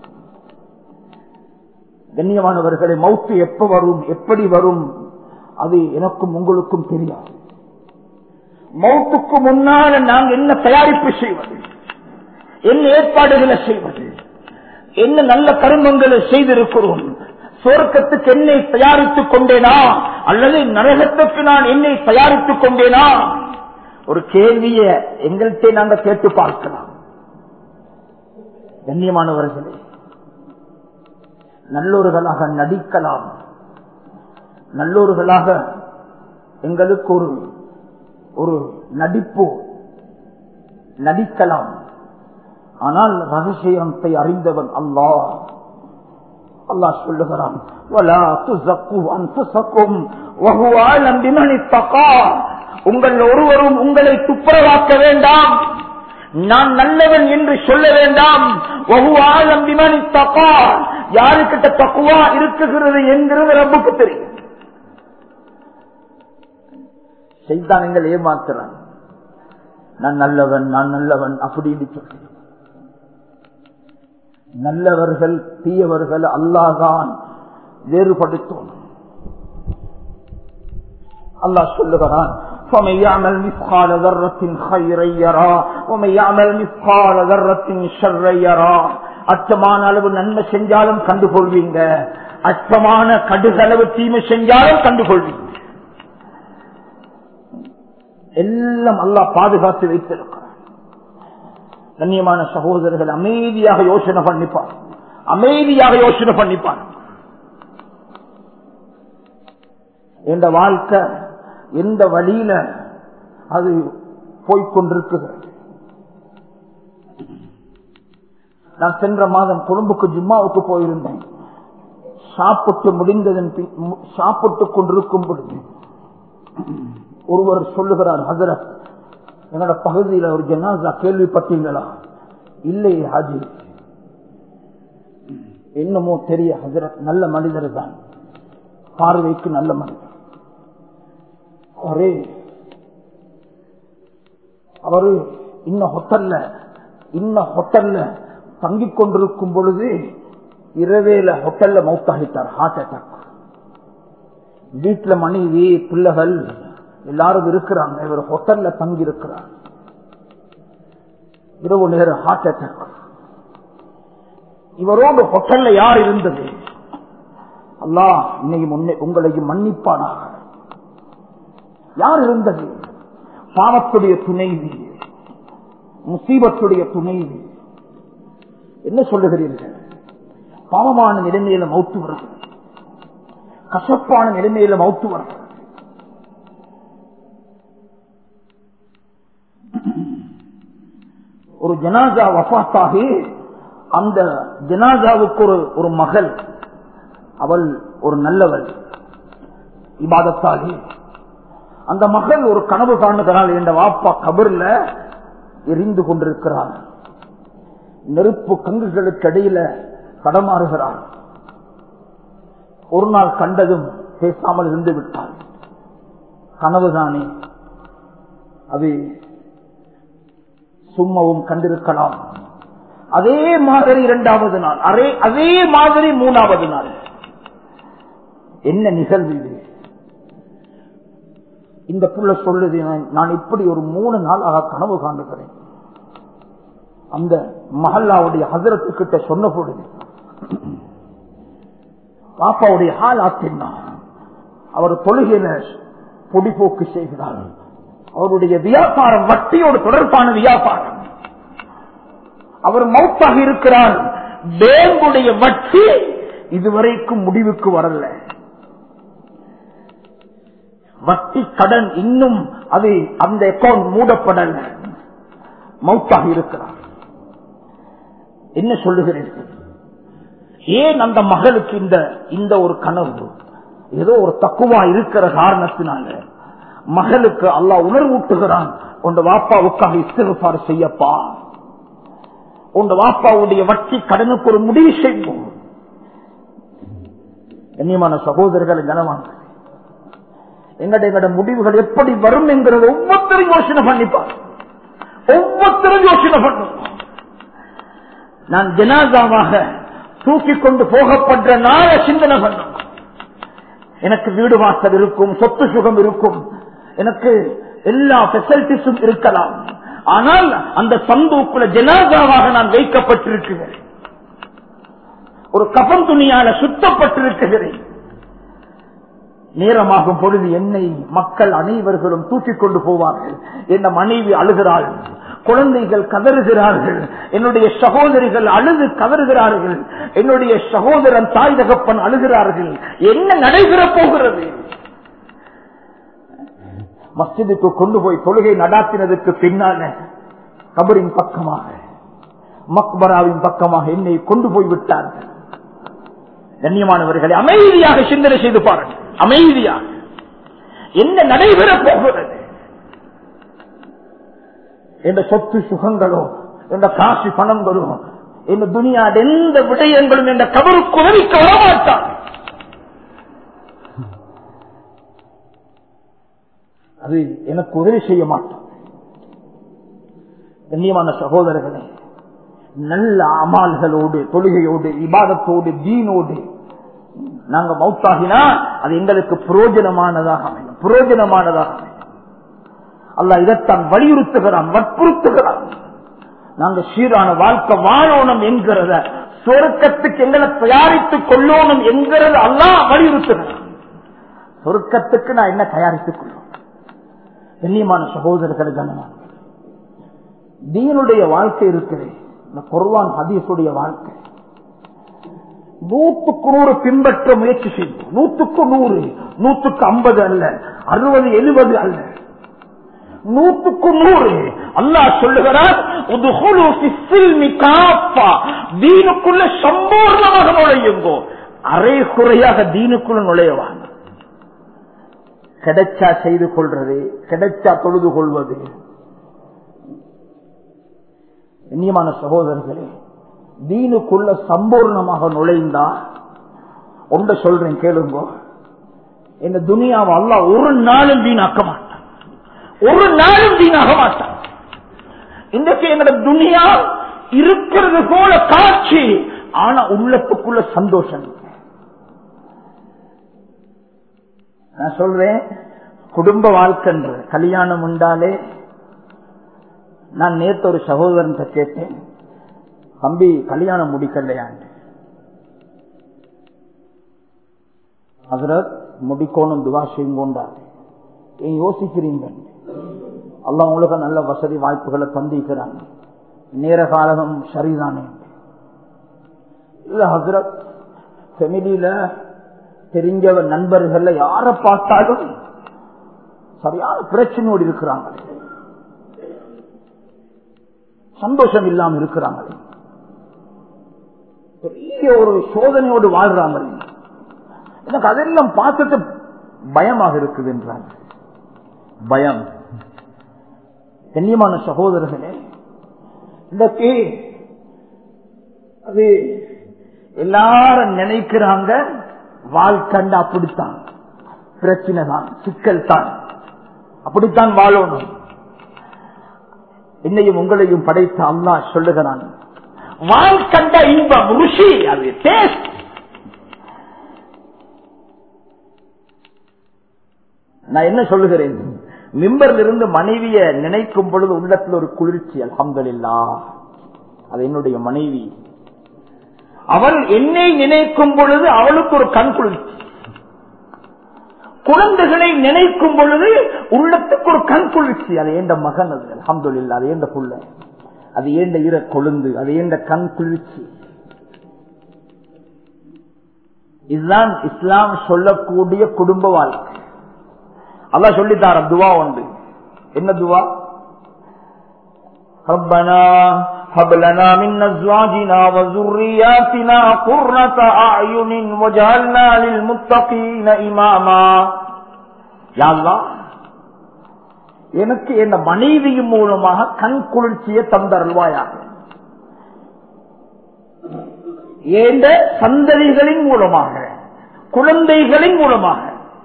Speaker 1: கண்ணியமானவர்களை மவுத்து எப்ப வரும் எப்படி வரும் அது எனக்கும் உங்களுக்கும் தெரியாது மௌத்துக்கு முன்னால நாங்கள் என்ன தயாரிப்பு செய்வது என்ன ஏற்பாடுகளை செய்வது என்ன நல்ல கருமங்களை செய்திருக்கிறோம் சுவர்க்கத்துக்கு என்னை தயாரித்துக் கொண்டேனா அல்லது நரகத்துக்கு நான் என்னை தயாரித்துக் கொண்டேனா ஒரு கேள்விய எங்கள்கிட்ட நாங்க கேட்டு பார்க்கலாம் கண்ணியமானவர்களே நல்லோர்களாக நடிக்கலாம் நல்லோர்களாக எங்களுக்கு ஒரு ஒரு நடிப்பு நடிக்கலாம் ஆனால் ரகசியத்தை அறிந்தவன் அல்லாஹ் அல்லாஹ் சொல்லுகிறான் உங்கள் ஒருவரும் உங்களை துப்புரவாக்க வேண்டாம் நான் நல்லவன் என்று சொல்ல வேண்டாம் யாருக்கிட்ட தக்குவா இருக்குகிறது என்கிறது ரப்புக்கு தெரியும் செய்தானங்கள் ஏமாத்துறான் நான் நல்லவன் நான் நல்லவன் அப்படின்னு சொல்லி நல்லவர்கள் தீயவர்கள் அல்லாதான் வேறுபடுத்தும் அல்லாஹ் சொல்லுகிறான் فمن يعمل مثقال ذرة خيرا يرى ومن يعمل مثقال ذرة شرا يرى அச்சமான அளவு நன்மை செஞ்சாலும் கண்டுகொள்வீங்க அச்சமான கடுகளவு தீமை செஞ்சாலும் கண்டுகொள்வீங்க எல்லாம் அல்லாஹ் பாதுகாத்து வைத்திருக்கிறார் கண்ணியமான சகோதரர்கள் அமைதியாக யோசனை பண்ணிப்பார் அமைதியாக யோசனை பண்ணிப்பார் எந்த வாழ்க்கை எந்த வழியில அது போய்கொண்டிருக்கிறது நான் சென்ற மாதம் கொழும்புக்கு ஜிம்மாவுக்கு போயிருந்தேன் சாப்பிட்டு முடிந்ததன் சாப்பிட்டுக் கொண்டிருக்கும் பொழுது ஒருவர் சொல்லுகிறார் ஹசரத் எங்களோட பகுதியில் ஒரு ஜனாசா கேள்விப்பட்டீங்களா இல்லை ஹாஜி என்னமோ தெரிய ஹசரத் நல்ல மனிதர் தான் பார்வைக்கு நல்ல மனிதர் அவரே அவரு இன்ன ஹோட்டல்ல இன்ன ஹோட்டல்ல தங்கிக் கொண்டிருக்கும் பொழுது இரவேல ஹோட்டல்ல மௌத்தாகிட்டார் ஹார்ட் அட்டாக் வீட்டுல மனைவி பிள்ளைகள் எல்லாரும் இருக்கிறாங்க இவர் ஹோட்டல்ல தங்கி இருக்கிறார் இரவு நேரம் ஹார்ட் அட்டாக் இவரோடு ஹோட்டல்ல யார் இருந்தது அல்லா இன்னைக்கு முன்னே உங்களையும் மன்னிப்பானாக யார் இருந்தது பாவத்துடைய துணைவி முசீபத்துடைய துணைவி என்ன சொல்லுகிறீர்கள் பாவமான நிலைமையில மௌத்து வருகிறது கசப்பான நிலைமையில மௌத்து வருகிறது ஒரு ஜனாசா வஃத்தாகி அந்த ஜனாசாவுக்கு ஒரு ஒரு மகள் அவள் ஒரு நல்லவள் இபாதத்தாகி அந்த மகள் ஒரு கனவு காணுகிறாள் என்ற வாப்பா கபர்ல எரிந்து கொண்டிருக்கிறார் நெருப்பு கங்குகளுக்கு இடையில கடமாறுகிறார் ஒரு நாள் கண்டதும் பேசாமல் இருந்து விட்டார் கனவுதானே அது சும்மாவும் கண்டிருக்கலாம் அதே மாதிரி இரண்டாவது நாள் அதே அதே மாதிரி மூணாவது நாள் என்ன நிகழ்வு இது இந்த புள்ள சொல்லுது நான் இப்படி ஒரு மூணு நாள் ஆக கனவு காண்டுகிறேன் அந்த மஹல்லாவுடைய ஹசரத்து கிட்ட சொன்ன பொழுது பாப்பாவுடைய ஹால் ஆத்தினா அவர் தொழுகையில பொடிபோக்கு செய்கிறார் அவருடைய வியாபாரம் வட்டியோடு தொடர்பான வியாபாரம் அவர் மௌத்தாக இருக்கிறார் பேங்குடைய வட்டி இதுவரைக்கும் முடிவுக்கு வரல வட்டி கடன் இன்னும் அது அந்த அக்கௌண்ட் மூடப்படல மௌத்தாக இருக்கிறார் என்ன சொல்லுகிறீர்கள் ஏன் அந்த மகளுக்கு இந்த இந்த ஒரு கனவு ஏதோ ஒரு தக்குவா இருக்கிற காரணத்தினால மகளுக்கு அல்லா உணர்வூட்டுகிறான் உங்க வாப்பாவுக்காக இஸ்திருப்பாறு செய்யப்பா உங்க வாப்பாவுடைய வட்டி கடனுக்கு ஒரு முடிவு செய்வோம் கண்ணியமான சகோதரர்கள் கனவாங்க எங்கட எங்கட முடிவுகள் எப்படி வரும் என்கிறது ஒவ்வொருத்தரும் யோசனை பண்ணிப்பார் ஒவ்வொருத்தரும் யோசனை பண்ணும் நான் ஜனாதாவாக தூக்கி கொண்டு போகப்படுற நாள சிந்தனை பண்ணும் எனக்கு வீடு வாசல் இருக்கும் சொத்து சுகம் இருக்கும் எனக்கு எல்லா பெசிலிட்டிஸும் இருக்கலாம் ஆனால் அந்த சந்தூக்குல ஜனாதாவாக நான் வைக்கப்பட்டிருக்கிறேன் ஒரு கபம் துணியால சுத்தப்பட்டிருக்கிறேன் நேரமாகும் பொழுது என்னை மக்கள் அனைவர்களும் தூக்கிக் கொண்டு போவார்கள் என் மனைவி அழுகிறாள் குழந்தைகள் கதறுகிறார்கள் என்னுடைய சகோதரிகள் அழுது கதறுகிறார்கள் என்னுடைய சகோதரன் தாய் தகப்பன் அழுகிறார்கள் என்ன நடைபெற போகிறது மஸ்ஜிதுக்கு கொண்டு போய் தொழுகை நடாத்தினதுக்கு பின்னால கபரின் பக்கமாக மக்பராவின் பக்கமாக என்னை கொண்டு போய் விட்டார்கள் கண்ணியமானவர்களை அமைதியாக சிந்தனை செய்து பாருங்கள் அமைதியாக என்ன நடைபெற போகிறது என்ற சொத்து சுகங்களோ என்ற காசு பணங்களோ இந்த துணியா எந்த விடயங்களும் என்ற கபருக்கு உதவிக்க வரமாட்டான் அது எனக்கு உதவி செய்ய மாட்டான் கண்ணியமான சகோதரர்களே நல்ல அமால்களோடு தொழுகையோடு இபாதத்தோடு தீனோடு நாங்க மௌத்தாகினா அது எங்களுக்கு புரோஜனமானதாக அமையும் புரோஜனமானதாக அமையும் அல்ல இதைத்தான் வலியுறுத்துகிறான் வற்புறுத்துகிறான் நாங்க சீரான வாழ்க்கை வாழணும் என்கிறத சொருக்கத்துக்கு எங்களை தயாரித்துக் கொள்ளணும் என்கிறது அல்லா வலியுறுத்துகிறான் சொருக்கத்துக்கு நான் என்ன தயாரித்துக் கொள்ளும் கண்ணியமான சகோதரர்கள் கனமான தீனுடைய வாழ்க்கை இருக்குது இந்த குர்வான் ஹதீஸுடைய வாழ்க்கை நூற்றுக்கு நூறு பின்பற்ற முயற்சி செய்வோம் நூற்றுக்கு நூறு நூற்றுக்கு ஐம்பது அல்ல அறுபது எழுபது அல்ல நூற்றுக்கு நூறு அல்லாஹ் சொல்லுகிறார் தீனுக்குள்ள சம்பூர்ணமாக நுழையுங்கோ அரை குறையாக தீனுக்குள்ள நுழையவாங்க கிடைச்சா செய்து கொள்றது கிடைச்சா தொழுது கொள்வது கண்ணியமான சகோதரர்களே தீனுக்குள்ள சம்பூர்ணமாக நுழைந்தா ஒன்ற சொல்றேன் கேளுங்க இந்த துனியாவை அல்ல ஒரு நாளும் வீணாக்க மாட்டான் ஒரு நாளும் வீணாக மாட்டான் இன்றைக்கு எங்களோட துனியா இருக்கிறது போல காட்சி ஆனா உள்ளத்துக்குள்ள சந்தோஷம் நான் சொல்றேன் குடும்ப வாழ்க்கைன்ற கல்யாணம் உண்டாலே நான் நேத்து ஒரு சகோதரன் கேட்டேன் தம்பி கல்யாணம் முடிக்கலையாண்டு அதில் முடிக்கோணும் துவா செய்யுங்கோண்டாரு ஏன் யோசிக்கிறீங்க அல்லாஹ் உங்களுக்கு நல்ல வசதி வாய்ப்புகளை தந்திக்கிறாங்க நேர காலம் சரிதானே இல்ல ஹசரத் ஃபெமிலியில தெரிஞ்ச நண்பர்கள்ல யார பார்த்தாலும் சரியான பிரச்சனையோடு இருக்கிறாங்க சந்தோஷம் இல்லாம இருக்கிறாங்க பெரிய ஒரு சோதனையோடு வாழ்றாங்க எனக்கு அதெல்லாம் பார்த்துட்டு பயமாக இருக்குது என்றாங்க பயம் கண்ணியமான சகோதரர்களே இன்றைக்கு அது எல்லாரும் நினைக்கிறாங்க வாழ்க்கண்ட அப்படித்தான் பிரச்சனை தான் சிக்கல் தான் அப்படித்தான் வாழணும் என்னையும் உங்களையும் படைத்த அல்லா சொல்லுகிறான் வாழ்க்கண்ட இன்பம் ருசி அது டேஸ்ட் நான் என்ன சொல்லுகிறேன் மிம்பரில் இருந்து மனைவிய நினைக்கும் பொழுது உள்ளத்தில் ஒரு குளிர்ச்சி அலமதுல்லா அது என்னுடைய மனைவி அவள் என்னை நினைக்கும் பொழுது அவளுக்கு ஒரு கண் குளிர்ச்சி குழந்தைகளை நினைக்கும் பொழுது உள்ளத்துக்கு ஒரு கண் குளிர்ச்சி அது ஏண்ட மகன் அது அலமதுல்லா அது ஏண்ட புள்ள அது ஏண்ட இர கொழுந்து அது ஏண்ட கண் குளிர்ச்சி இதுதான் இஸ்லாம் சொல்லக்கூடிய குடும்ப வாழ்க்கை அல்லா சொல்லித்தார துவா உண்டு என்ன துவா ربنا هب لنا من ازواجنا وذرياتنا قرة اعين واجعلنا للمتقين اماما يا الله எனக்கு என் மனைவியின் மூலமாக கண் குளிர்ச்சியை தந்தருள்வாயாக ஏந்த சந்ததிகளின் மூலமாக குழந்தைகளின் மூலமாக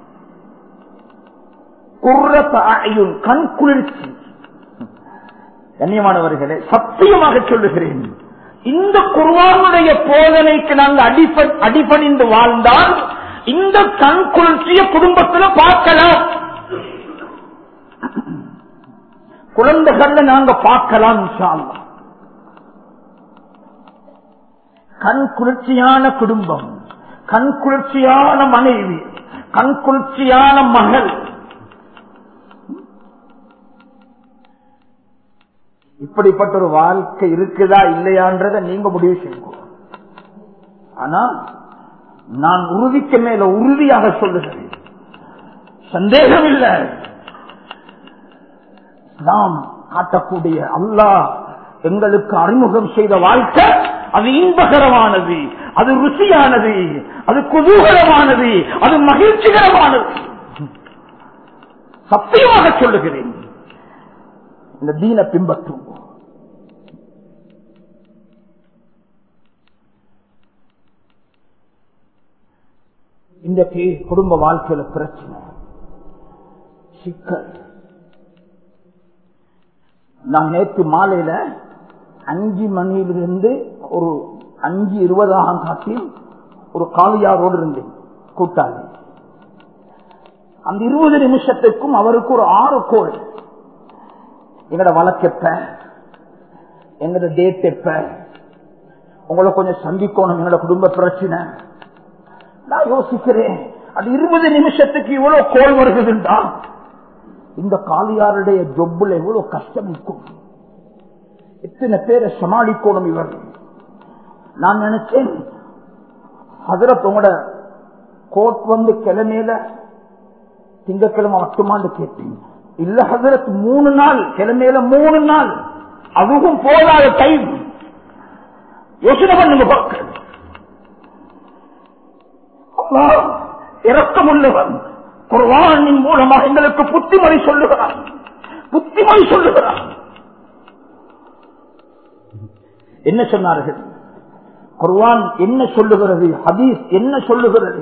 Speaker 1: குர்ரத்தாயுன் கண் குளிர்ச்சி கண்ணியமானவர்களே சத்தியமாக சொல்லுகிறேன் இந்த குர்வானுடைய போதனைக்கு நாங்கள் அடிப்ப அடிபணிந்து வாழ்ந்தால் இந்த கண் குளிர்ச்சிய குடும்பத்தில் பார்க்கலாம் குழந்தைகள்ல நாங்க பார்க்கலாம் கண் குளிர்ச்சியான குடும்பம் கண் குளிர்ச்சியான மனைவி கண் குளிர்ச்சியான மகள் இப்படிப்பட்ட ஒரு வாழ்க்கை இருக்குதா இல்லையான்றத நீங்க முடிவு செய்யுங்க ஆனா நான் உறுதிக்கு மேல உறுதியாக சொல்லுகிறேன் சந்தேகம் இல்லை நாம் காட்டக்கூடிய அல்லாஹ் எங்களுக்கு அறிமுகம் செய்த வாழ்க்கை அது இன்பகரமானது அது ருசியானது அது குதூகலமானது அது மகிழ்ச்சிகரமானது சத்தியமாக சொல்லுகிறேன் இந்த தீன பின்பற்றும் இன்றைக்கு குடும்ப வாழ்க்கையில பிரச்சனை சிக்கல் நான் நேற்று மாலையில அஞ்சு மணியிலிருந்து ஒரு அஞ்சு இருபதாக காட்டி ஒரு காலியாரோடு இருந்தேன் கூட்டாளி அந்த இருபது நிமிஷத்துக்கும் அவருக்கு ஒரு ஆறு கோள் எங்கட வழக்கப்ப எங்கட டேட் எப்ப உங்களை கொஞ்சம் சந்திக்கணும் எங்களோட குடும்ப பிரச்சனை நான் யோசிக்கிறேன் அது இருபது நிமிஷத்துக்கு இவ்வளவு கோல் வருகிறதுண்டா இந்த காலியாருடைய ஜொப்புல எவ்வளவு கஷ்டம் இருக்கும் எத்தனை பேரை சமாளிக்கணும் இவர் நான் நினைச்சேன் ஹசரத் உங்களோட கோட் வந்து கிழமையில திங்கக்கிழமை மட்டுமான்னு கேட்டேன் இல்ல ஹசரத் மூணு நாள் கிழமையில மூணு நாள் அதுவும் போதாத டைம் யோசனை பண்ணுங்க பார்க்க இறக்கமுள்ளவன் குர்வானின் மூலமாக எங்களுக்கு புத்திமொழி சொல்லுகிறான் புத்திமொழி சொல்லுகிறான் என்ன சொன்னார்கள் குர்வான் என்ன சொல்லுகிறது ஹதீஸ் என்ன சொல்லுகிறது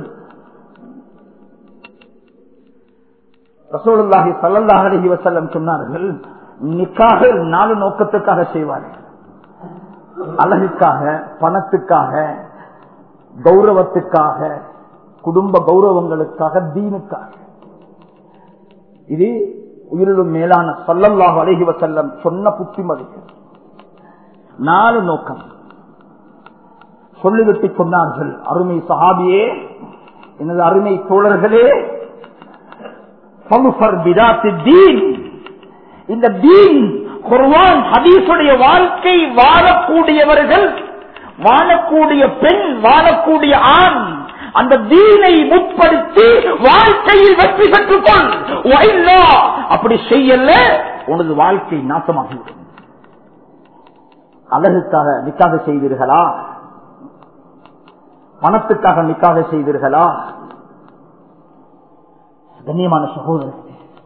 Speaker 1: ரசோலுல்லாஹி சல்லாஹ் அலஹி வசல்லம் சொன்னார்கள் நிக்காக நாலு நோக்கத்துக்காக செய்வார்கள் அழகுக்காக பணத்துக்காக கௌரவத்துக்காக குடும்ப கௌரவங்களுக்காக தீனுக்காக இது உயிரிலும் மேலான சொல்லல்லாஹ் அழகி வசல்லம் சொன்ன புத்திமதிகள் நாலு நோக்கம் சொல்லிவிட்டு சொன்னார்கள் அருமை சஹாபியே எனது அருமை தோழர்களே பகுஃபர் பிதாத்தி தீன் இந்த தீன் குர்வான் ஹதீஸுடைய வாழ்க்கை வாழக்கூடியவர்கள் வாழக்கூடிய பெண் வாழக்கூடிய ஆண் அந்த தீனை முற்படுத்தி வாழ்க்கையில் வெற்றி பெற்றுக்கொள் ஒயில்லா, அப்படி செய்யல உனது வாழ்க்கை நாசமாகிவிடும் அழகுக்காக நிக்காக செய்தீர்களா பணத்துக்காக நிக்காக செய்தீர்களா கண்ணியமான சகோதரர்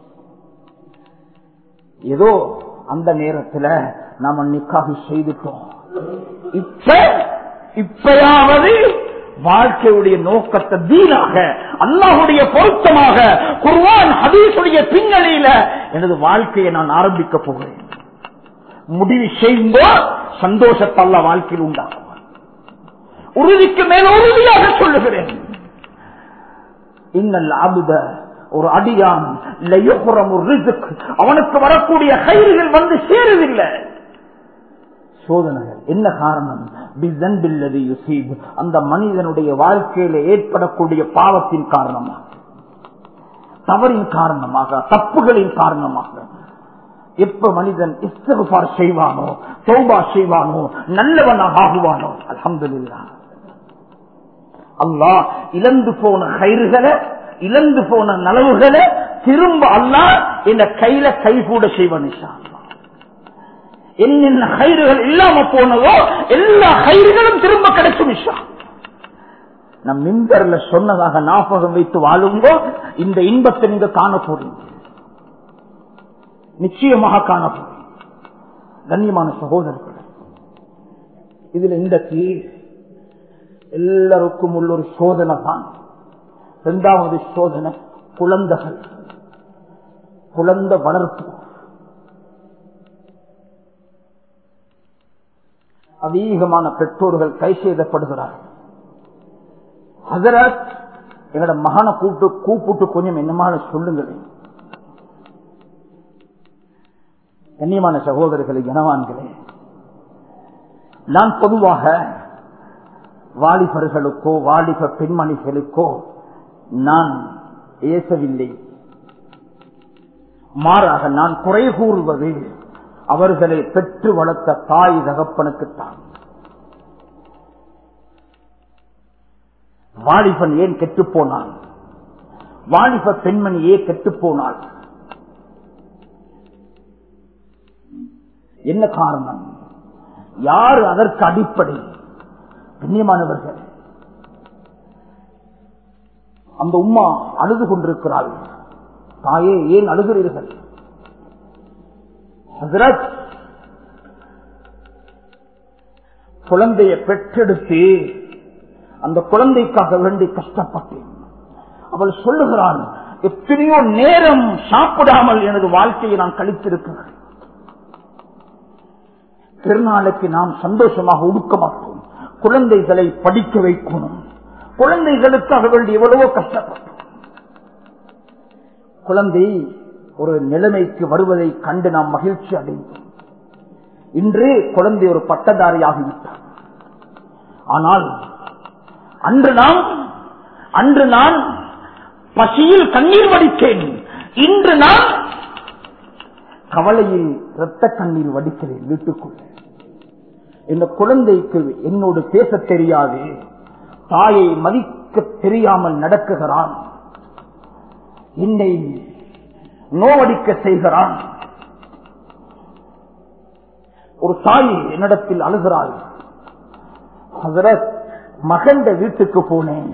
Speaker 1: ஏதோ அந்த நேரத்துல நாம நிக்காக செய்துட்டோம் இப்ப இப்பயாவது வாழ்க்கையுடைய நோக்கத்தை தீனாக அல்லாஹுடைய பொருத்தமாக குர்வான் ஹதீஸுடைய பின்னணியில எனது வாழ்க்கையை நான் ஆரம்பிக்க போகிறேன் முடிவு செய்யும்போ சந்தோஷத்தை அல்ல வாழ்க்கையில் உண்டாகும் உறுதிக்கு மேல உறுதியாக சொல்லுகிறேன் இன்னல் அபுத ஒரு அடியான் லயுகுரம் ஒரு ரிசுக் அவனுக்கு வரக்கூடிய கயிறுகள் வந்து சேருதில்லை சோதனைகள் என்ன காரணம் பில்லது யுசீப் அந்த மனிதனுடைய வாழ்க்கையில ஏற்படக்கூடிய பாவத்தின் காரணமாக தவறின் காரணமாக தப்புகளின் காரணமாக எப்ப மனிதன் இஸ்தகுபார் செய்வானோ சௌபா செய்வானோ நல்லவனாக ஆகுவானோ அலமதுல்லா அல்லாஹ் இழந்து போன கயிறுகளை இழந்து போன நலவுகளை திரும்ப அல்லாஹ் இந்த கையில கை கூட செய்வான் என்னென்ன கயிறுகள் இல்லாம போனதோ எல்லா கயிறுகளும் திரும்ப கிடைக்கும் விஷா நம் மின்பர்ல சொன்னதாக ஞாபகம் வைத்து வாழுங்கோ இந்த இன்பத்தை நீங்க காண போறீங்க நிச்சயமாக காண போறீங்க கண்ணியமான சகோதரர்கள் இதுல இன்றைக்கு எல்லாருக்கும் உள்ள ஒரு சோதனை தான் இரண்டாவது சோதனை குழந்தைகள் குழந்தை வளர்ப்பு அதிகமான பெற்றோர்கள் கை செய்தப்படுகிறார்கள் ஹசரத் எங்களோட மகனை கூப்பிட்டு கூப்பிட்டு கொஞ்சம் என்னமான சொல்லுங்களேன் கண்ணியமான சகோதரர்களே கனவான்களே நான் பொதுவாக வாலிபர்களுக்கோ வாலிப பெண்மணிகளுக்கோ நான் ஏசவில்லை மாறாக நான் குறை கூறுவது அவர்களை பெற்று வளர்த்த தாய் தகப்பனுக்குத்தான் வாலிபன் ஏன் கெட்டு போனான் வாலிப பெண்மணி ஏன் கெட்டு போனாள் என்ன காரணம் யார் அதற்கு அடிப்படை கண்ணியமானவர்கள் அந்த உம்மா அழுது கொண்டிருக்கிறாள் தாயே ஏன் அழுகிறீர்கள் ஹசரத் குழந்தையை பெற்றெடுத்து அந்த குழந்தைக்காக வேண்டி கஷ்டப்பட்டேன் அவள் சொல்லுகிறாள் எத்தனையோ நேரம் சாப்பிடாமல் எனது வாழ்க்கையை நான் கழித்திருக்கிறேன் திருநாளுக்கு நாம் சந்தோஷமாக உடுக்க மாட்டோம் குழந்தைகளை படிக்க வைக்கணும் குழந்தைகளுக்காக வேண்டி எவ்வளவோ கஷ்டப்பட்டோம் குழந்தை ஒரு நிலைமைக்கு வருவதை கண்டு நாம் மகிழ்ச்சி அடைந்தோம் இன்று குழந்தை ஒரு பட்டதாரியாகிவிட்டார் ஆனால் அன்று நான் அன்று நான் பசியில் கண்ணீர் வடித்தேன் இன்று நான் கவலையில் இரத்த கண்ணீர் வடிக்கிறேன் வீட்டுக்குள்ள இந்த குழந்தைக்கு என்னோடு பேச தெரியாது தாயை மதிக்க தெரியாமல் நடக்குகிறான் என்னை நோவடிக்க செய்கிறான் ஒரு தாய் என்னிடத்தில் அழுகிறாள் ஹசரத் மகண்ட வீட்டுக்கு போனேன்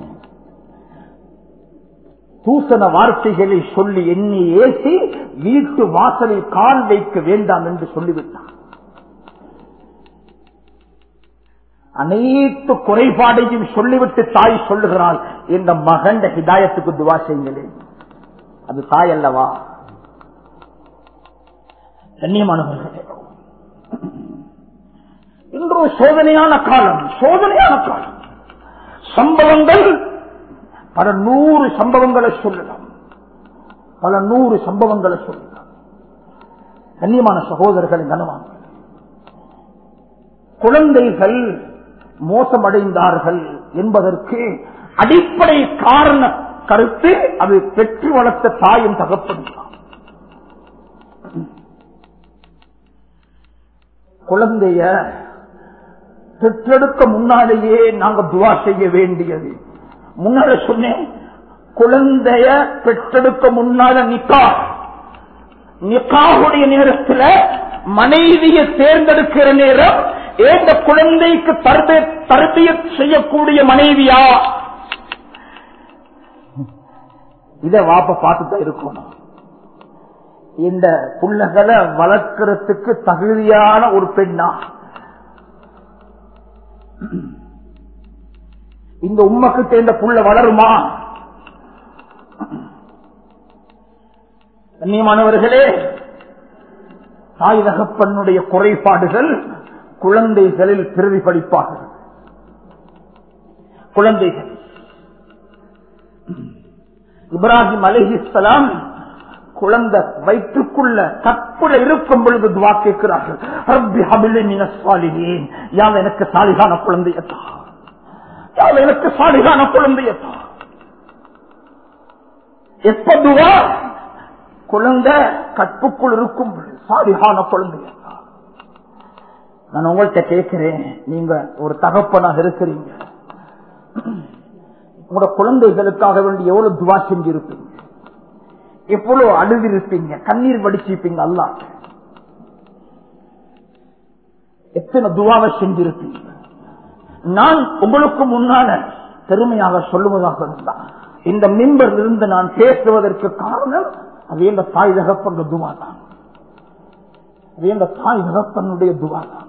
Speaker 1: தூசண வார்த்தைகளை சொல்லி எண்ணி ஏசி வீட்டு வாசலில் கால் வைக்க வேண்டாம் என்று சொல்லிவிட்டான் அனைத்து குறைபாடையும் சொல்லிவிட்டு தாய் சொல்லுகிறாள் இந்த மகண்ட ஹிதாயத்துக்கு துவா செய்யுங்களேன் அது தாய் அல்லவா கண்ணியமானவர்களே இன்று சோதனையான காலம் சோதனையான காலம் சம்பவங்கள் பல நூறு சம்பவங்களை சொல்லலாம் பல நூறு சம்பவங்களை சொல்லலாம் கண்ணியமான சகோதரர்கள் கனவாங்க குழந்தைகள் மோசமடைந்தார்கள் என்பதற்கு அடிப்படை காரண கருத்து அது பெற்று வளர்த்த தாயும் தகப்பனும் தான். குழந்தைய பெற்றெடுக்க முன்னாலேயே நாங்க துவா செய்ய வேண்டியது முன்னால சொன்னேன் குழந்தைய பெற்றெடுக்க முன்னால நிக்கா நிக்காவுடைய நேரத்துல மனைவியை தேர்ந்தெடுக்கிற நேரம் ஏந்த குழந்தைக்கு தரபிய செய்யக்கூடிய மனைவியா இத வாப்ப பார்த்துதான் இருக்கணும் இந்த புள்ளகளை வளர்க்கறதுக்கு தகுதியான ஒரு பெண்ணா இந்த உம்மக்கு சேர்ந்த புள்ள வளருமா கண்ணியமானவர்களே தாய் தகப்பனுடைய குறைபாடுகள் குழந்தைகளில் பிரதிபலிப்பார்கள் குழந்தைகள் இப்ராஹிம் அலிஹிஸ்லாம் குழந்தை வயிற்றுக்குள்ள கற்புல இருக்கும் பொழுது துவா கேட்கிறார்கள் ரப்பி ஹபிலி மினஸ் சாலிஹீன் யாவ எனக்கு சாலிகான குழந்தையத்தா யாவ எனக்கு சாலிகான குழந்தையத்தா எப்ப துவா குழந்தை கற்புக்குள் இருக்கும் பொழுது சாலிகான குழந்தையத்தா நான் உங்கள்கிட்ட கேட்கிறேன் நீங்க ஒரு தகப்பனாக இருக்கிறீங்க உங்களோட குழந்தைகளுக்காக வேண்டி எவ்வளவு துவா செஞ்சிருப்பீங்க எவ்வளவு அழுதிருப்பீங்க கண்ணீர் வடிச்சிருப்பீங்க அல்லா எத்தனை துவாவை செஞ்சிருப்பீங்க நான் உங்களுக்கு முன்னால பெருமையாக சொல்லுவதாக இருந்தா இந்த மிம்பர் இருந்து நான் பேசுவதற்கு காரணம் அது இந்த தாய் தகப்பன் துவா தான் அது இந்த தாய் தகப்பனுடைய துவா தான்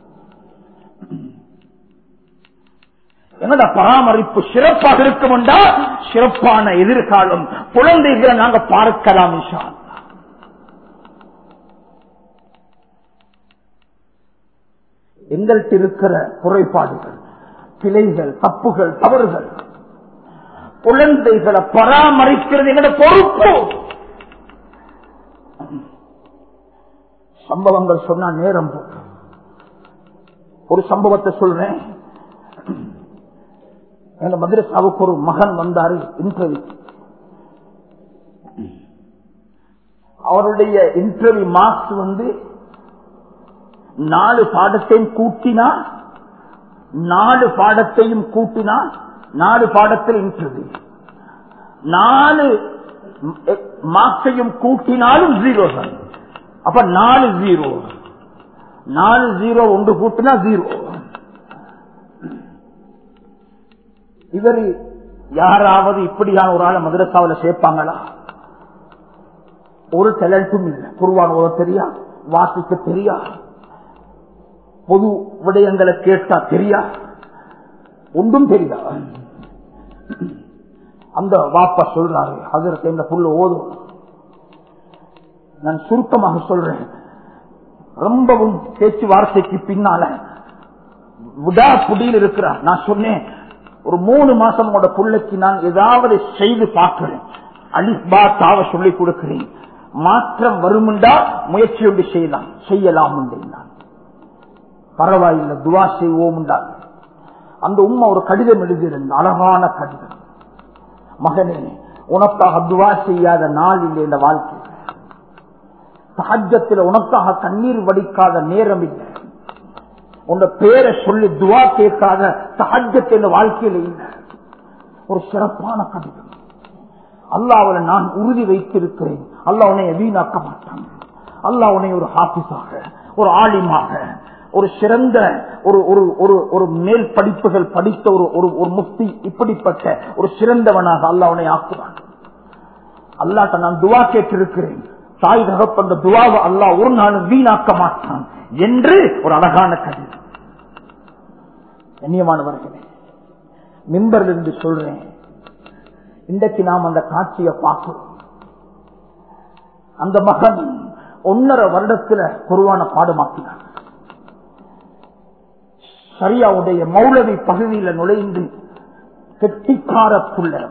Speaker 1: என்னோட பராமரிப்பு சிறப்பாக இருக்கும் என்றால் சிறப்பான எதிர்காலம் குழந்தைகளை நாங்க பார்க்கலாம் இஷா எங்கள்கிட்ட இருக்கிற குறைபாடுகள் பிழைகள் தப்புகள் தவறுகள் குழந்தைகளை பராமரிக்கிறது எங்களோட பொறுப்பு சம்பவங்கள் சொன்னா நேரம் போகும். ஒரு சம்பவத்தை சொல்றேன் எங்க மதுரசாவுக்கு ஒரு மகன் வந்தாரு இன்டர்வியூ அவருடைய இன்டர்வியூ மார்க்ஸ் வந்து நாலு பாடத்தையும் கூட்டினா நாலு பாடத்தையும் கூட்டினா நாலு பாடத்தில் இன்டர்வியூ நாலு மார்க்ஸையும் கூட்டினாலும் ஜீரோ தான் அப்ப நாலு ஜீரோ நாலு ஜீரோ ஒன்று கூட்டினா ஜீரோ இவர் யாராவது இப்படியான ஒரு ஆளை மதுரசாவில சேர்ப்பாங்களா ஒரு டேலண்டும் இல்லை குருவான ஒரு தெரியா வாசிக்க தெரியா பொது விடயங்களை கேட்டா தெரியா ஒன்றும் தெரியா அந்த வாப்பா சொல்றாரு அதற்கு இந்த புல்லு ஓதும் நான் சுருக்கமாக சொல்றேன் ரொம்பவும் பேச்சுவார்த்தைக்கு பின்னால விடா புடியில் இருக்கிறார் நான் சொன்னேன் ஒரு மூணு மாசம் உங்களோட பிள்ளைக்கு நான் ஏதாவது செய்து பார்க்கிறேன் அலிபா தாவ சொல்லி கொடுக்கிறேன் மாற்றம் வருமுண்டா முயற்சி ஒன்று செய்யலாம் செய்யலாம் நான் பரவாயில்லை துவா செய்வோம் அந்த உண்மை ஒரு கடிதம் எழுதியிருந்த அழகான கடிதம் மகனே உனக்காக துவா செய்யாத நாள் இல்லை இந்த வாழ்க்கை சஹஜத்தில் உனக்காக கண்ணீர் வடிக்காத நேரம் இல்லை உன்னை பேரை சொல்லி துவா கேட்காத சஹஜத்தை இந்த வாழ்க்கையில் இல்லை ஒரு சிறப்பான கடிதம் அல்லாவில் நான் உறுதி வைத்திருக்கிறேன் அல்லா உன்னை வீணாக்க மாட்டான் அல்லா உன்னை ஒரு ஹாபிஸாக ஒரு ஆலிமாக ஒரு சிறந்த ஒரு ஒரு ஒரு ஒரு மேல் படிப்புகள் படித்த ஒரு ஒரு ஒரு முக்தி இப்படிப்பட்ட ஒரு சிறந்தவனாக அல்லா உன்னை ஆக்குவான் அல்லாட்ட நான் துவா கேட்டிருக்கிறேன் தாய் தகப்பந்த துவாவை அல்லா ஒரு நாளும் வீணாக்க மாட்டான் என்று ஒரு அழகான கடிதம் கண்ணியமானவர்களே மிம்பரில் இருந்து சொல்றேன் இன்றைக்கு நாம் அந்த காட்சியை பார்க்கிறோம் அந்த மகன் ஒன்னரை வருடத்துல குருவான பாடமாக்கினார் சரியாவுடைய மௌலவி பகுதியில நுழைந்து கெட்டிக்காரக்குள்ள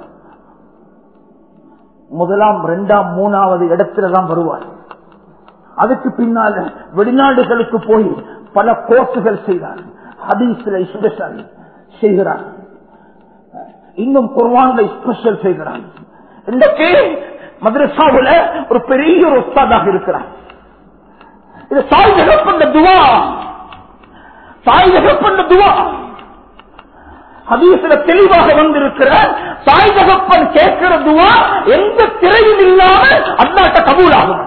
Speaker 1: முதலாம் இரண்டாம் மூணாவது இடத்துலதான் வருவார் அதுக்கு பின்னால வெளிநாடுகளுக்கு போய் பல கோர்ஸுகள் செய்தார் ஹதீஸ்ல ஸ்பெஷல் செய்கிறார் இன்னும் குர்வான்ல ஸ்பெஷல் செய்கிறார் இன்றைக்கு மதுரசாவுல ஒரு பெரிய ஒரு உஸ்தாதாக இருக்கிறார் இது தாய் தகப்பண்ட துவா தாய் தகப்பண்ட துவா ஹதீஸ்ல தெளிவாக வந்திருக்கிற தாய் தகப்பன் கேட்கிற துவா எந்த திரையும் இல்லாம அல்லாட்ட கபூலாகும்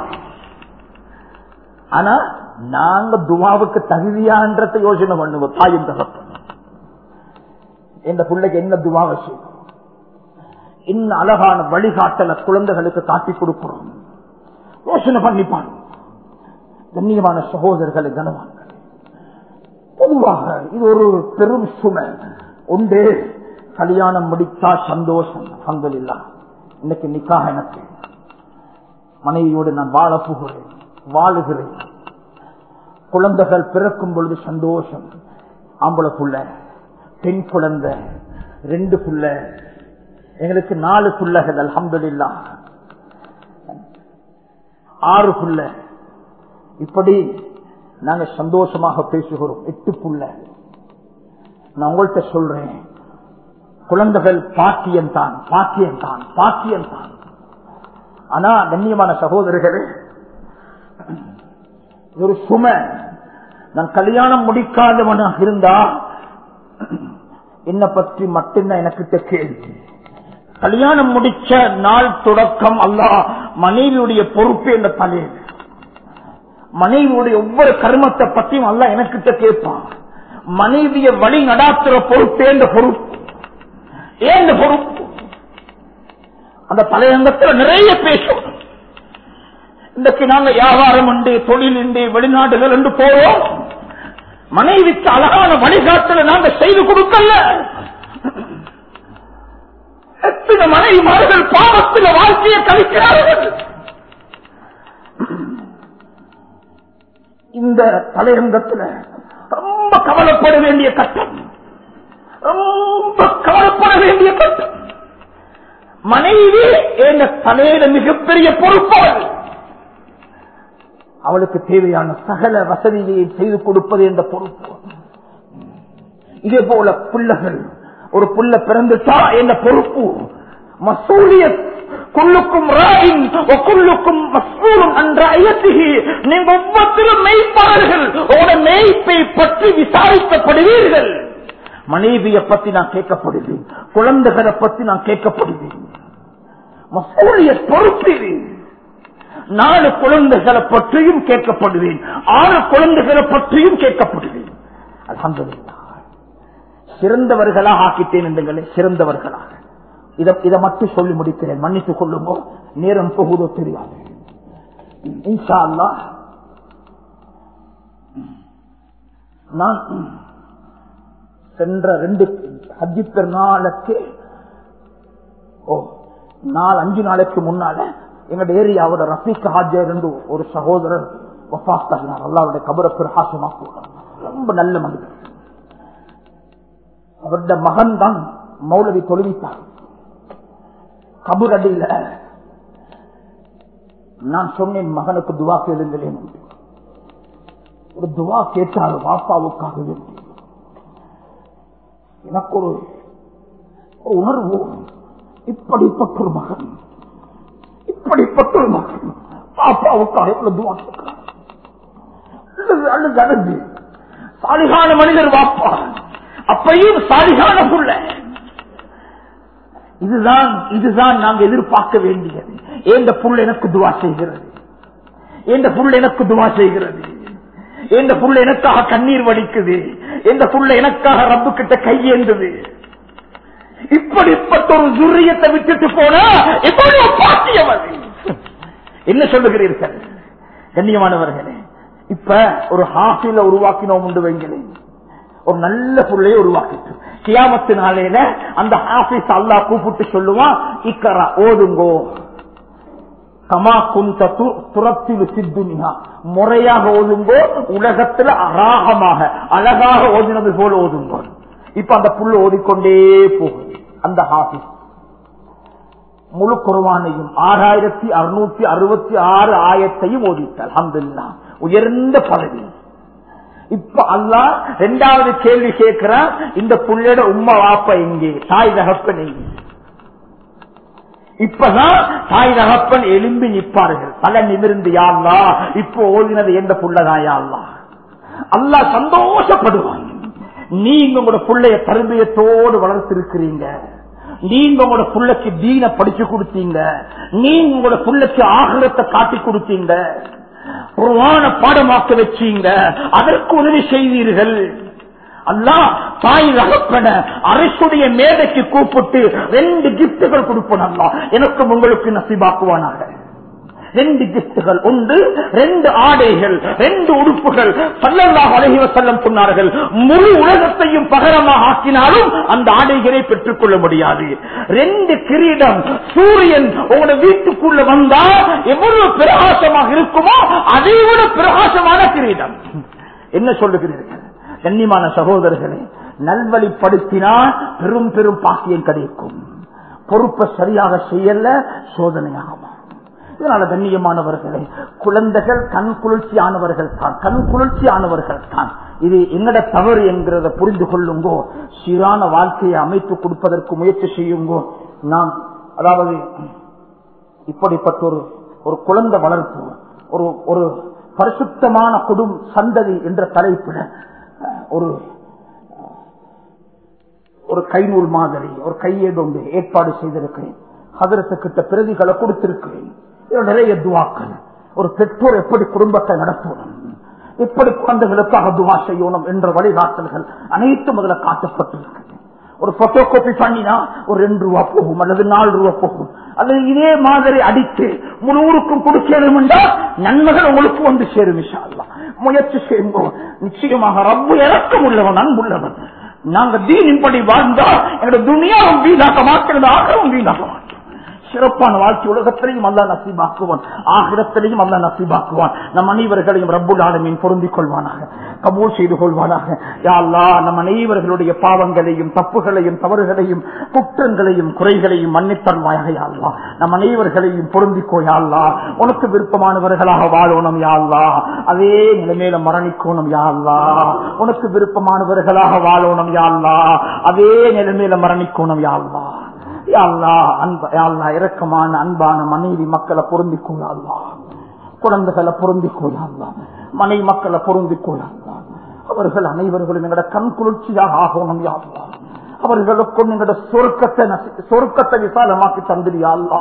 Speaker 1: ஆனா நாங்க துவாவுக்கு தகுதியான்றதை யோசனை பண்ணுவோம் தாயும் தகப்பன் இந்த பிள்ளைக்கு என்ன துவாவை செய்யும் இன்னும் அழகான வழிகாட்டல குழந்தைகளுக்கு காட்டி கொடுக்கிறோம் யோசனை பண்ணிப்பான் கண்ணியமான சகோதரர்களை கனவான்கள் பொதுவாக இது ஒரு பெரும் சுமை உண்டு கல்யாணம் முடித்தா சந்தோஷம் அங்கலில்லா இன்னைக்கு நிக்காக எனக்கு மனைவியோடு நான் வாழ போகிறேன் வாழுகிறேன் குழந்தைகள் பிறக்கும் பொழுது சந்தோஷம் ஆம்பளை புள்ள பெண் குழந்தை ரெண்டு புள்ள எங்களுக்கு நாலு புள்ளகள் அலமதுல்லா ஆறு புள்ள இப்படி நாங்க சந்தோஷமாக பேசுகிறோம் எட்டு புள்ள நான் உங்கள்கிட்ட சொல்றேன் குழந்தைகள் பாக்கியம் தான் பாக்கியம் தான் பாக்கியம் தான் ஆனா கண்ணியமான சகோதரர்களே ஒரு சுமை நான் கல்யாணம் முடிக்காதவனாக இருந்தா என்னை பற்றி மட்டும்தான் எனக்கு கேள்வி கல்யாணம் முடிச்ச நாள் தொடக்கம் அல்லா மனைவியுடைய பொறுப்பு என்ற தலையில் மனைவியுடைய ஒவ்வொரு கர்மத்தை பற்றியும் அல்ல எனக்கிட்ட கேட்பான் மனைவிய வழி நடாத்துற பொறுப்பு என்ற பொறுப்பு ஏன் பொறுப்பு அந்த தலையங்கத்தில் நிறைய பேசும் இன்றைக்கு நாங்க வியாபாரம் உண்டு தொழில் உண்டு வெளிநாடுகள் என்று போவோம் மனைவிக்கு அழகான வழிகாட்டலை நாங்க செய்து கொடுக்கல எத்தனை மனைவிமார்கள் பாவத்தில் வாழ்க்கையை கழிக்கிறார்கள் இந்த தலையங்கத்தில் ரொம்ப கவலைப்பட வேண்டிய கட்டம் ரொம்ப கவலைப்பட வேண்டிய கட்டம் மனைவி என்ற தலையில மிகப்பெரிய பொறுப்பாள் அவளுக்கு தேவையான சகல வசதியை செய்து கொடுப்பது என்ற பொறுப்பு இதே போல பிள்ளைகள் ஒரு புள்ள பிறந்துட்டா என்ற பொறுப்பு மசூலிய குள்ளுக்கும் ராயின் குள்ளுக்கும் மசூலும் என்ற ஐயத்திகி நீங்க ஒவ்வொருத்தரும் மெய்ப்பாளர்கள் உங்களோட மெய்ப்பை பற்றி விசாரிக்கப்படுவீர்கள் மனைவியை பத்தி நான் கேட்கப்படுவேன் குழந்தைகளை பத்தி நான் கேட்கப்படுவேன் மசூலிய பொறுப்பு இது நாலு குழந்தைகளை பற்றியும் கேட்கப்படுவேன் ஆறு குழந்தைகளை பற்றியும் கேட்கப்படுவேன் அலமதுல்லா சிறந்தவர்களாக ஆக்கிட்டேன் என்றுங்களே சிறந்தவர்களாக இதை மட்டும் சொல்லி முடிக்கிறேன் மன்னித்துக் கொள்ளுங்க நேரம் போகுதோ தெரியாது இன்ஷா அல்லா நான் சென்ற ரெண்டு ஹஜ்ஜி பெருநாளுக்கு ஓ நாலு அஞ்சு நாளைக்கு முன்னால எங்க ஏரியாவோட ரஃபீக் ஹாஜர் என்று ஒரு சகோதரர் வஃபாத்தாகினார் அல்லாவுடைய கபர பிரகாசமாக்குவார் ரொம்ப நல்ல மனிதர் அவருடைய மகன் தான் மௌலவி தொழுவித்தார் கபுரடியில நான் சொன்னேன் மகனுக்கு துவா கேளுங்களேன் ஒரு துவா கேட்டால் வாப்பாவுக்காக வேண்டி எனக்கு ஒரு உணர்வு இப்படிப்பட்ட ஒரு மகன் இப்படிப்பட்ட ஒரு மகன் பாப்பாவுக்காக எவ்வளவு துவா கேட்கிறார் அழுது அழுது சாலிகான மனிதர் வாப்பா அப்பையும் சாலிகான புள்ள இதுதான் இதுதான் நாங்க எதிர்பார்க்க வேண்டியது எந்த புள்ள எனக்கு துவா செய்கிறது எந்த புள்ள எனக்கு துவா செய்கிறது எந்த புள்ள எனக்காக கண்ணீர் வடிக்குது எந்த புள்ள எனக்காக ரப்பு கிட்ட கையேந்தது இப்படிப்பட்ட ஒரு துரியத்தை விட்டுட்டு போனா எவ்வளவு பாக்கியவர் என்ன சொல்லுகிறீர்கள் கண்ணியமானவர்களே இப்ப ஒரு ஹாஃபில உருவாக்கினோம் உண்டு வைங்களேன் ஒரு நல்ல பொருளையை உருவாக்கிட்டு கியாமத்து நாளையில அந்த ஆபீஸ் அல்லா கூப்பிட்டு சொல்லுவான் இக்கரா ஓதுங்கோ கமா குந்த துரத்தில் சித்துனியா முறையாக ஓதுங்கோ உலகத்துல அராகமாக அழகாக ஓதினது போல ஓதுங்கோ இப்ப அந்த புள்ள ஓதிக்கொண்டே போகுது அந்த ஹாபிஸ் முழு குருவானையும் ஆறாயிரத்தி அறுநூத்தி அறுபத்தி ஆறு ஆயத்தையும் ஓதித்தார் அஹமதுல்லா உயர்ந்த பதவி இப்ப அல்லா ரெண்டாவது கேள்வி கேட்கிறான் இந்த புள்ளையோட உம்மா வாப்ப எங்கே தாய் தகப்பன் எங்கே
Speaker 2: இப்பதான் தாய் தகப்பன் எலும்பி நிற்பார்கள் தலை நிமிர்ந்து யாழ்லா இப்போ ஓதினது எந்த புள்ளதான் யாழ்லா அல்லா சந்தோஷப்படுவான் நீங்க உங்களோட புள்ளைய தருமையத்தோடு வளர்த்திருக்கிறீங்க நீங்க உங்களோட புள்ளைக்கு தீன படிச்சு கொடுத்தீங்க நீங்க உங்களோட புள்ளைக்கு ஆகிரத்தை காட்டி கொடுத்தீங்க குர்ஆன பாடமாக்க வச்சீங்க அதற்கு உதவி செய்தீர்கள் அல்லா தாய் ரகப்பன அரசுடைய மேடைக்கு கூப்பிட்டு ரெண்டு கிப்டுகள் கொடுப்போம் அல்லா எனக்கும் உங்களுக்கு நசிபாக்குவானாக ரெண்டு கிப்டுகள் ஒன்று ரெண்டு ஆடைகள் ரெண்டு உடுப்புகள் சல்லல்லாஹு அலைஹி வஸல்லம் சொன்னார்கள் முழு உலகத்தையும் பகரமாக ஆக்கினாலும் அந்த ஆடைகளை பெற்றுக் கொள்ள முடியாது ரெண்டு கிரீடம் சூரியன் உங்களோட வீட்டுக்குள்ள வந்தா எவ்வளவு பிரகாசமாக இருக்குமோ அதை விட பிரகாசமான கிரீடம் என்ன சொல்லுகிறீர்கள் கண்ணியமான சகோதரர்களே நல்வழிப்படுத்தினால் பெரும் பெரும் பாக்கியம் கிடைக்கும் பொறுப்பை சரியாக செய்யல சோதனையாகுமா இதனால கண்ணியமானவர்களே குழந்தைகள் கண் குளிர்ச்சியானவர்கள் தான் கண் குளிர்ச்சியானவர்கள் தான் இது என்னோட தவறு என்கிறத புரிந்து கொள்ளுங்கோ சீரான வாழ்க்கையை அமைத்து கொடுப்பதற்கு முயற்சி செய்யுங்கோ நாம் அதாவது இப்படிப்பட்ட ஒரு ஒரு குழந்தை வளர்ப்பு ஒரு ஒரு பரிசுத்தமான குடும் சந்ததி என்ற தலைப்பில் ஒரு ஒரு கைநூல் மாதிரி ஒரு கையேடு ஒன்று ஏற்பாடு செய்திருக்கிறேன் அதற்கு பிரதிகளை கொடுத்திருக்கிறேன் இதுல நிறைய துவாக்கள் ஒரு பெற்றோர் எப்படி குடும்பத்தை நடத்தணும் எப்படி குழந்தைகளுக்காக துவா செய்யணும் என்ற வழிகாட்டல்கள் அனைத்தும் முதல்ல காட்டப்பட்டிருக்கு ஒரு போட்டோ காப்பி பண்ணினா ஒரு ரெண்டு ரூபா போகும் அல்லது நாலு ரூபா போகும் அல்லது இதே மாதிரி அடித்து முழு ஊருக்கும் கொடுக்கணும் என்றால் நன்மைகள் உங்களுக்கு வந்து சேரும் விஷா முயற்சி செய்யும்போது நிச்சயமாக ரப்பு இறக்கம் உள்ளவன் அன்புள்ளவன் நாங்க தீனின்படி வாழ்ந்தா எங்களோட துணியாவும் வீணாக்க மாட்டேன் ஆகவும் வீணாக்க மாட்டோம் சிறப்பான வாழ்க்கை உலகத்திலையும் அல்லா நசீபாக்குவான் ஆகிரத்திலையும் அல்லா நசீபாக்குவான் நம் அனைவர்களையும் ரப்புல் ஆலமீன் பொருந்திக் கொள்வானாக கபூல் செய்து கொள்வானாக யாழ்லா நம் அனைவர்களுடைய பாவங்களையும் தப்புகளையும் தவறுகளையும் குற்றங்களையும் குறைகளையும் மன்னித்தன்வாயாக யாழ்லா நம் அனைவர்களையும் பொருந்திக்கோ யாழ்லா உனக்கு விருப்பமானவர்களாக வாழணும் யாழ்லா அதே நிலைமையில மரணிக்கணும் யாழ்லா உனக்கு விருப்பமானவர்களாக வாழணும் யாழ்லா அதே நிலைமையில மரணிக்கணும் யாழ்லா இறக்கமான அன்பான மனைவி மக்களை பொருந்திக் கொள்ளா குழந்தைகளை பொருந்திக் கொள்ளா மனை மக்களை பொருந்திக் கொள்ளா அவர்கள் அனைவர்களும் எங்களோட கண் குளிர்ச்சியாக ஆகணும் யாருலா அவர்களுக்கும் எங்களோட சொர்க்கத்தை சொர்க்கத்தை விசாலமாக்கி தந்திரியாள்லா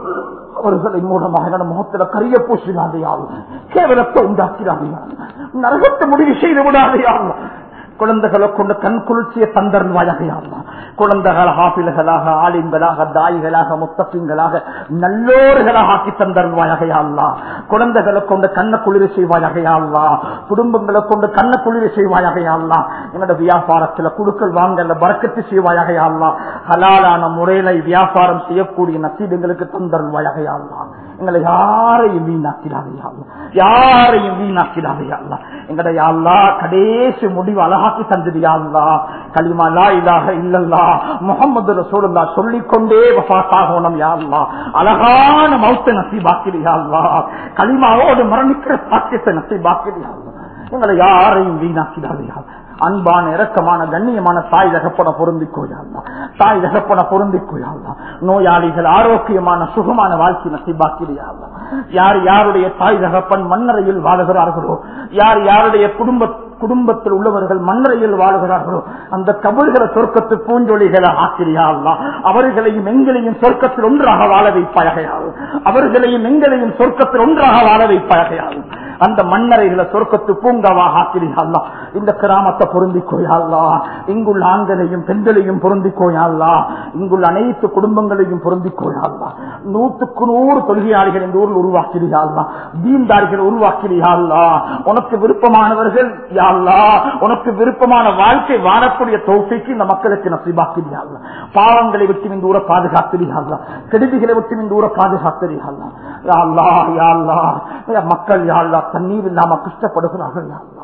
Speaker 2: அவர்களை மூலமாக எங்களோட முகத்துல கரிய பூசினாதையாள் கேவலத்தை உண்டாக்கிறாதையா நரகத்தை முடிவு செய்து விடாதையாள் குழந்தைகளை கொண்டு கண் குளிர்ச்சியை தந்தருவாயாக குழந்தைகள் ஹாபில்களாக ஆலிம்களாக தாய்களாக முத்தப்பிங்களாக நல்லோர்களாக ஆக்கி தந்தருவாயாக குழந்தைகளை கொண்டு கண்ண குளிர செய்வாயாக குடும்பங்களை கொண்டு கண்ண குளிர செய்வாயாக எங்களோட வியாபாரத்துல குடுக்கல் வாங்கல பறக்கத்து செய்வாயாக ஹலாலான முறையில வியாபாரம் செய்யக்கூடிய நசீடுங்களுக்கு தந்தருவாயாக எங்களை யாரையும் வீணாக்கிறாதையா யாரையும் வீணாக்கிறாதையா எங்கட யாழ்லா கடைசி முடிவு அழகாக்கி தந்தது யாழ்லா களிமா லா இலாக இல்லல்லா முகமது ரசூலுல்லா சொல்லிக்கொண்டே வபாத்தாகணும் யாழ்லா அழகான மௌத்த நசீபாக்கிடு யாழ்லா களிமாவோடு மரணிக்கிற பாக்கியத்தை நசீபாக்கிடு யாழ்லா எங்களை யாரையும் வீணாக்கிறாதையா அன்பான இறக்கமான கண்ணியமான தாய் தகப்பன பொருந்திக்கோயாள்லா தாய் தகப்பன பொருந்திக்கோயாள்லா நோயாளிகள் ஆரோக்கியமான சுகமான வாழ்க்கை நசிபாக்கிறியாள்லா யார் யாருடைய தாய் தகப்பன் மன்னரையில் வாழுகிறார்களோ யார் யாருடைய குடும்ப குடும்பத்தில் உள்ளவர்கள் மன்னரையில் வாழுகிறார்களோ அந்த கபல்களை சொர்க்கத்து பூஞ்சொலிகளை ஆக்கிரியாள்லா அவர்களையும் எங்களையும் சொர்க்கத்தில் ஒன்றாக வாழ வைப்பாயாகும் அவர்களையும் எங்களையும் சொர்க்கத்தில் ஒன்றாக வாழ வைப்பாயாகும் அந்த மன்னரைகளை சொர்க்கத்து பூங்காவாக ஆக்கிரியாள்லா இந்த கிராமத்தை பொருந்திக்கோயாள்லா இங்குள்ள ஆண்களையும் பெண்களையும் பொருந்திக்கோயாள்லா இங்குள்ள அனைத்து குடும்பங்களையும் பொருந்திக்கோயாள்லா நூற்றுக்கு நூறு தொழுகையாளிகள் இந்த ஊரில் உருவாக்கிறியாள்லா தீன்தாரிகள் உருவாக்கிறியாள்லா உனக்கு விருப்பமானவர்கள் யாழ்லா உனக்கு விருப்பமான வாழ்க்கை வாழக்கூடிய தோசைக்கு இந்த மக்களுக்கு நசிபாக்கிறியாள்லா பாவங்களை விட்டு இந்த ஊரை பாதுகாத்திரியாள்லா கெடுதிகளை விட்டு இந்த ஊரை பாதுகாத்திரியாள்லா யாழ்லா யாழ்லா மக்கள் யாழ்லா தண்ணீர் இல்லாம கஷ்டப்படுகிறார்கள் யாழ்லா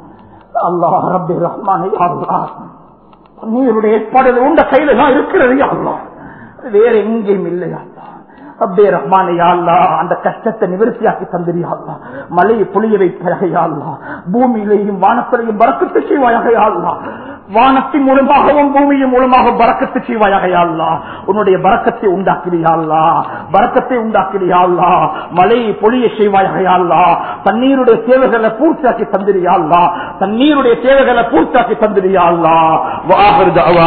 Speaker 2: அல்லாஹ் ரப்பி ரஹ்மானே அல்லாஹ் நீருடைய ஏற்பாடு உண்ட கையில தான் இருக்கிறது அல்லாஹ் வேற எங்கேயும் இல்லை அல்லாஹ் அப்தே ரஹ்மானையாள்லா அந்த கஷ்டத்தை நிவர்த்தியாக்கி தந்திரியாள்லா மழையை பொழிய வைப்பதையாள்லா பூமியிலையும் வானத்திலையும் பறக்கத்து செய்வாயாகையாள்லா வானத்தின் மூலமாகவும் பூமியின் மூலமாக பறக்கத்து செய்வாயாகையாள்லா உன்னுடைய பறக்கத்தை உண்டாக்கிறியாள்லா பறக்கத்தை உண்டாக்கிறியாள்லா மழையை பொழிய செய்வாயாகையாள்லா தண்ணீருடைய தேவைகளை பூர்த்தியாக்கி தந்திரியாள்லா தண்ணீருடைய தேவைகளை பூர்த்தியாக்கி தந்திரியாள்லா வாகர்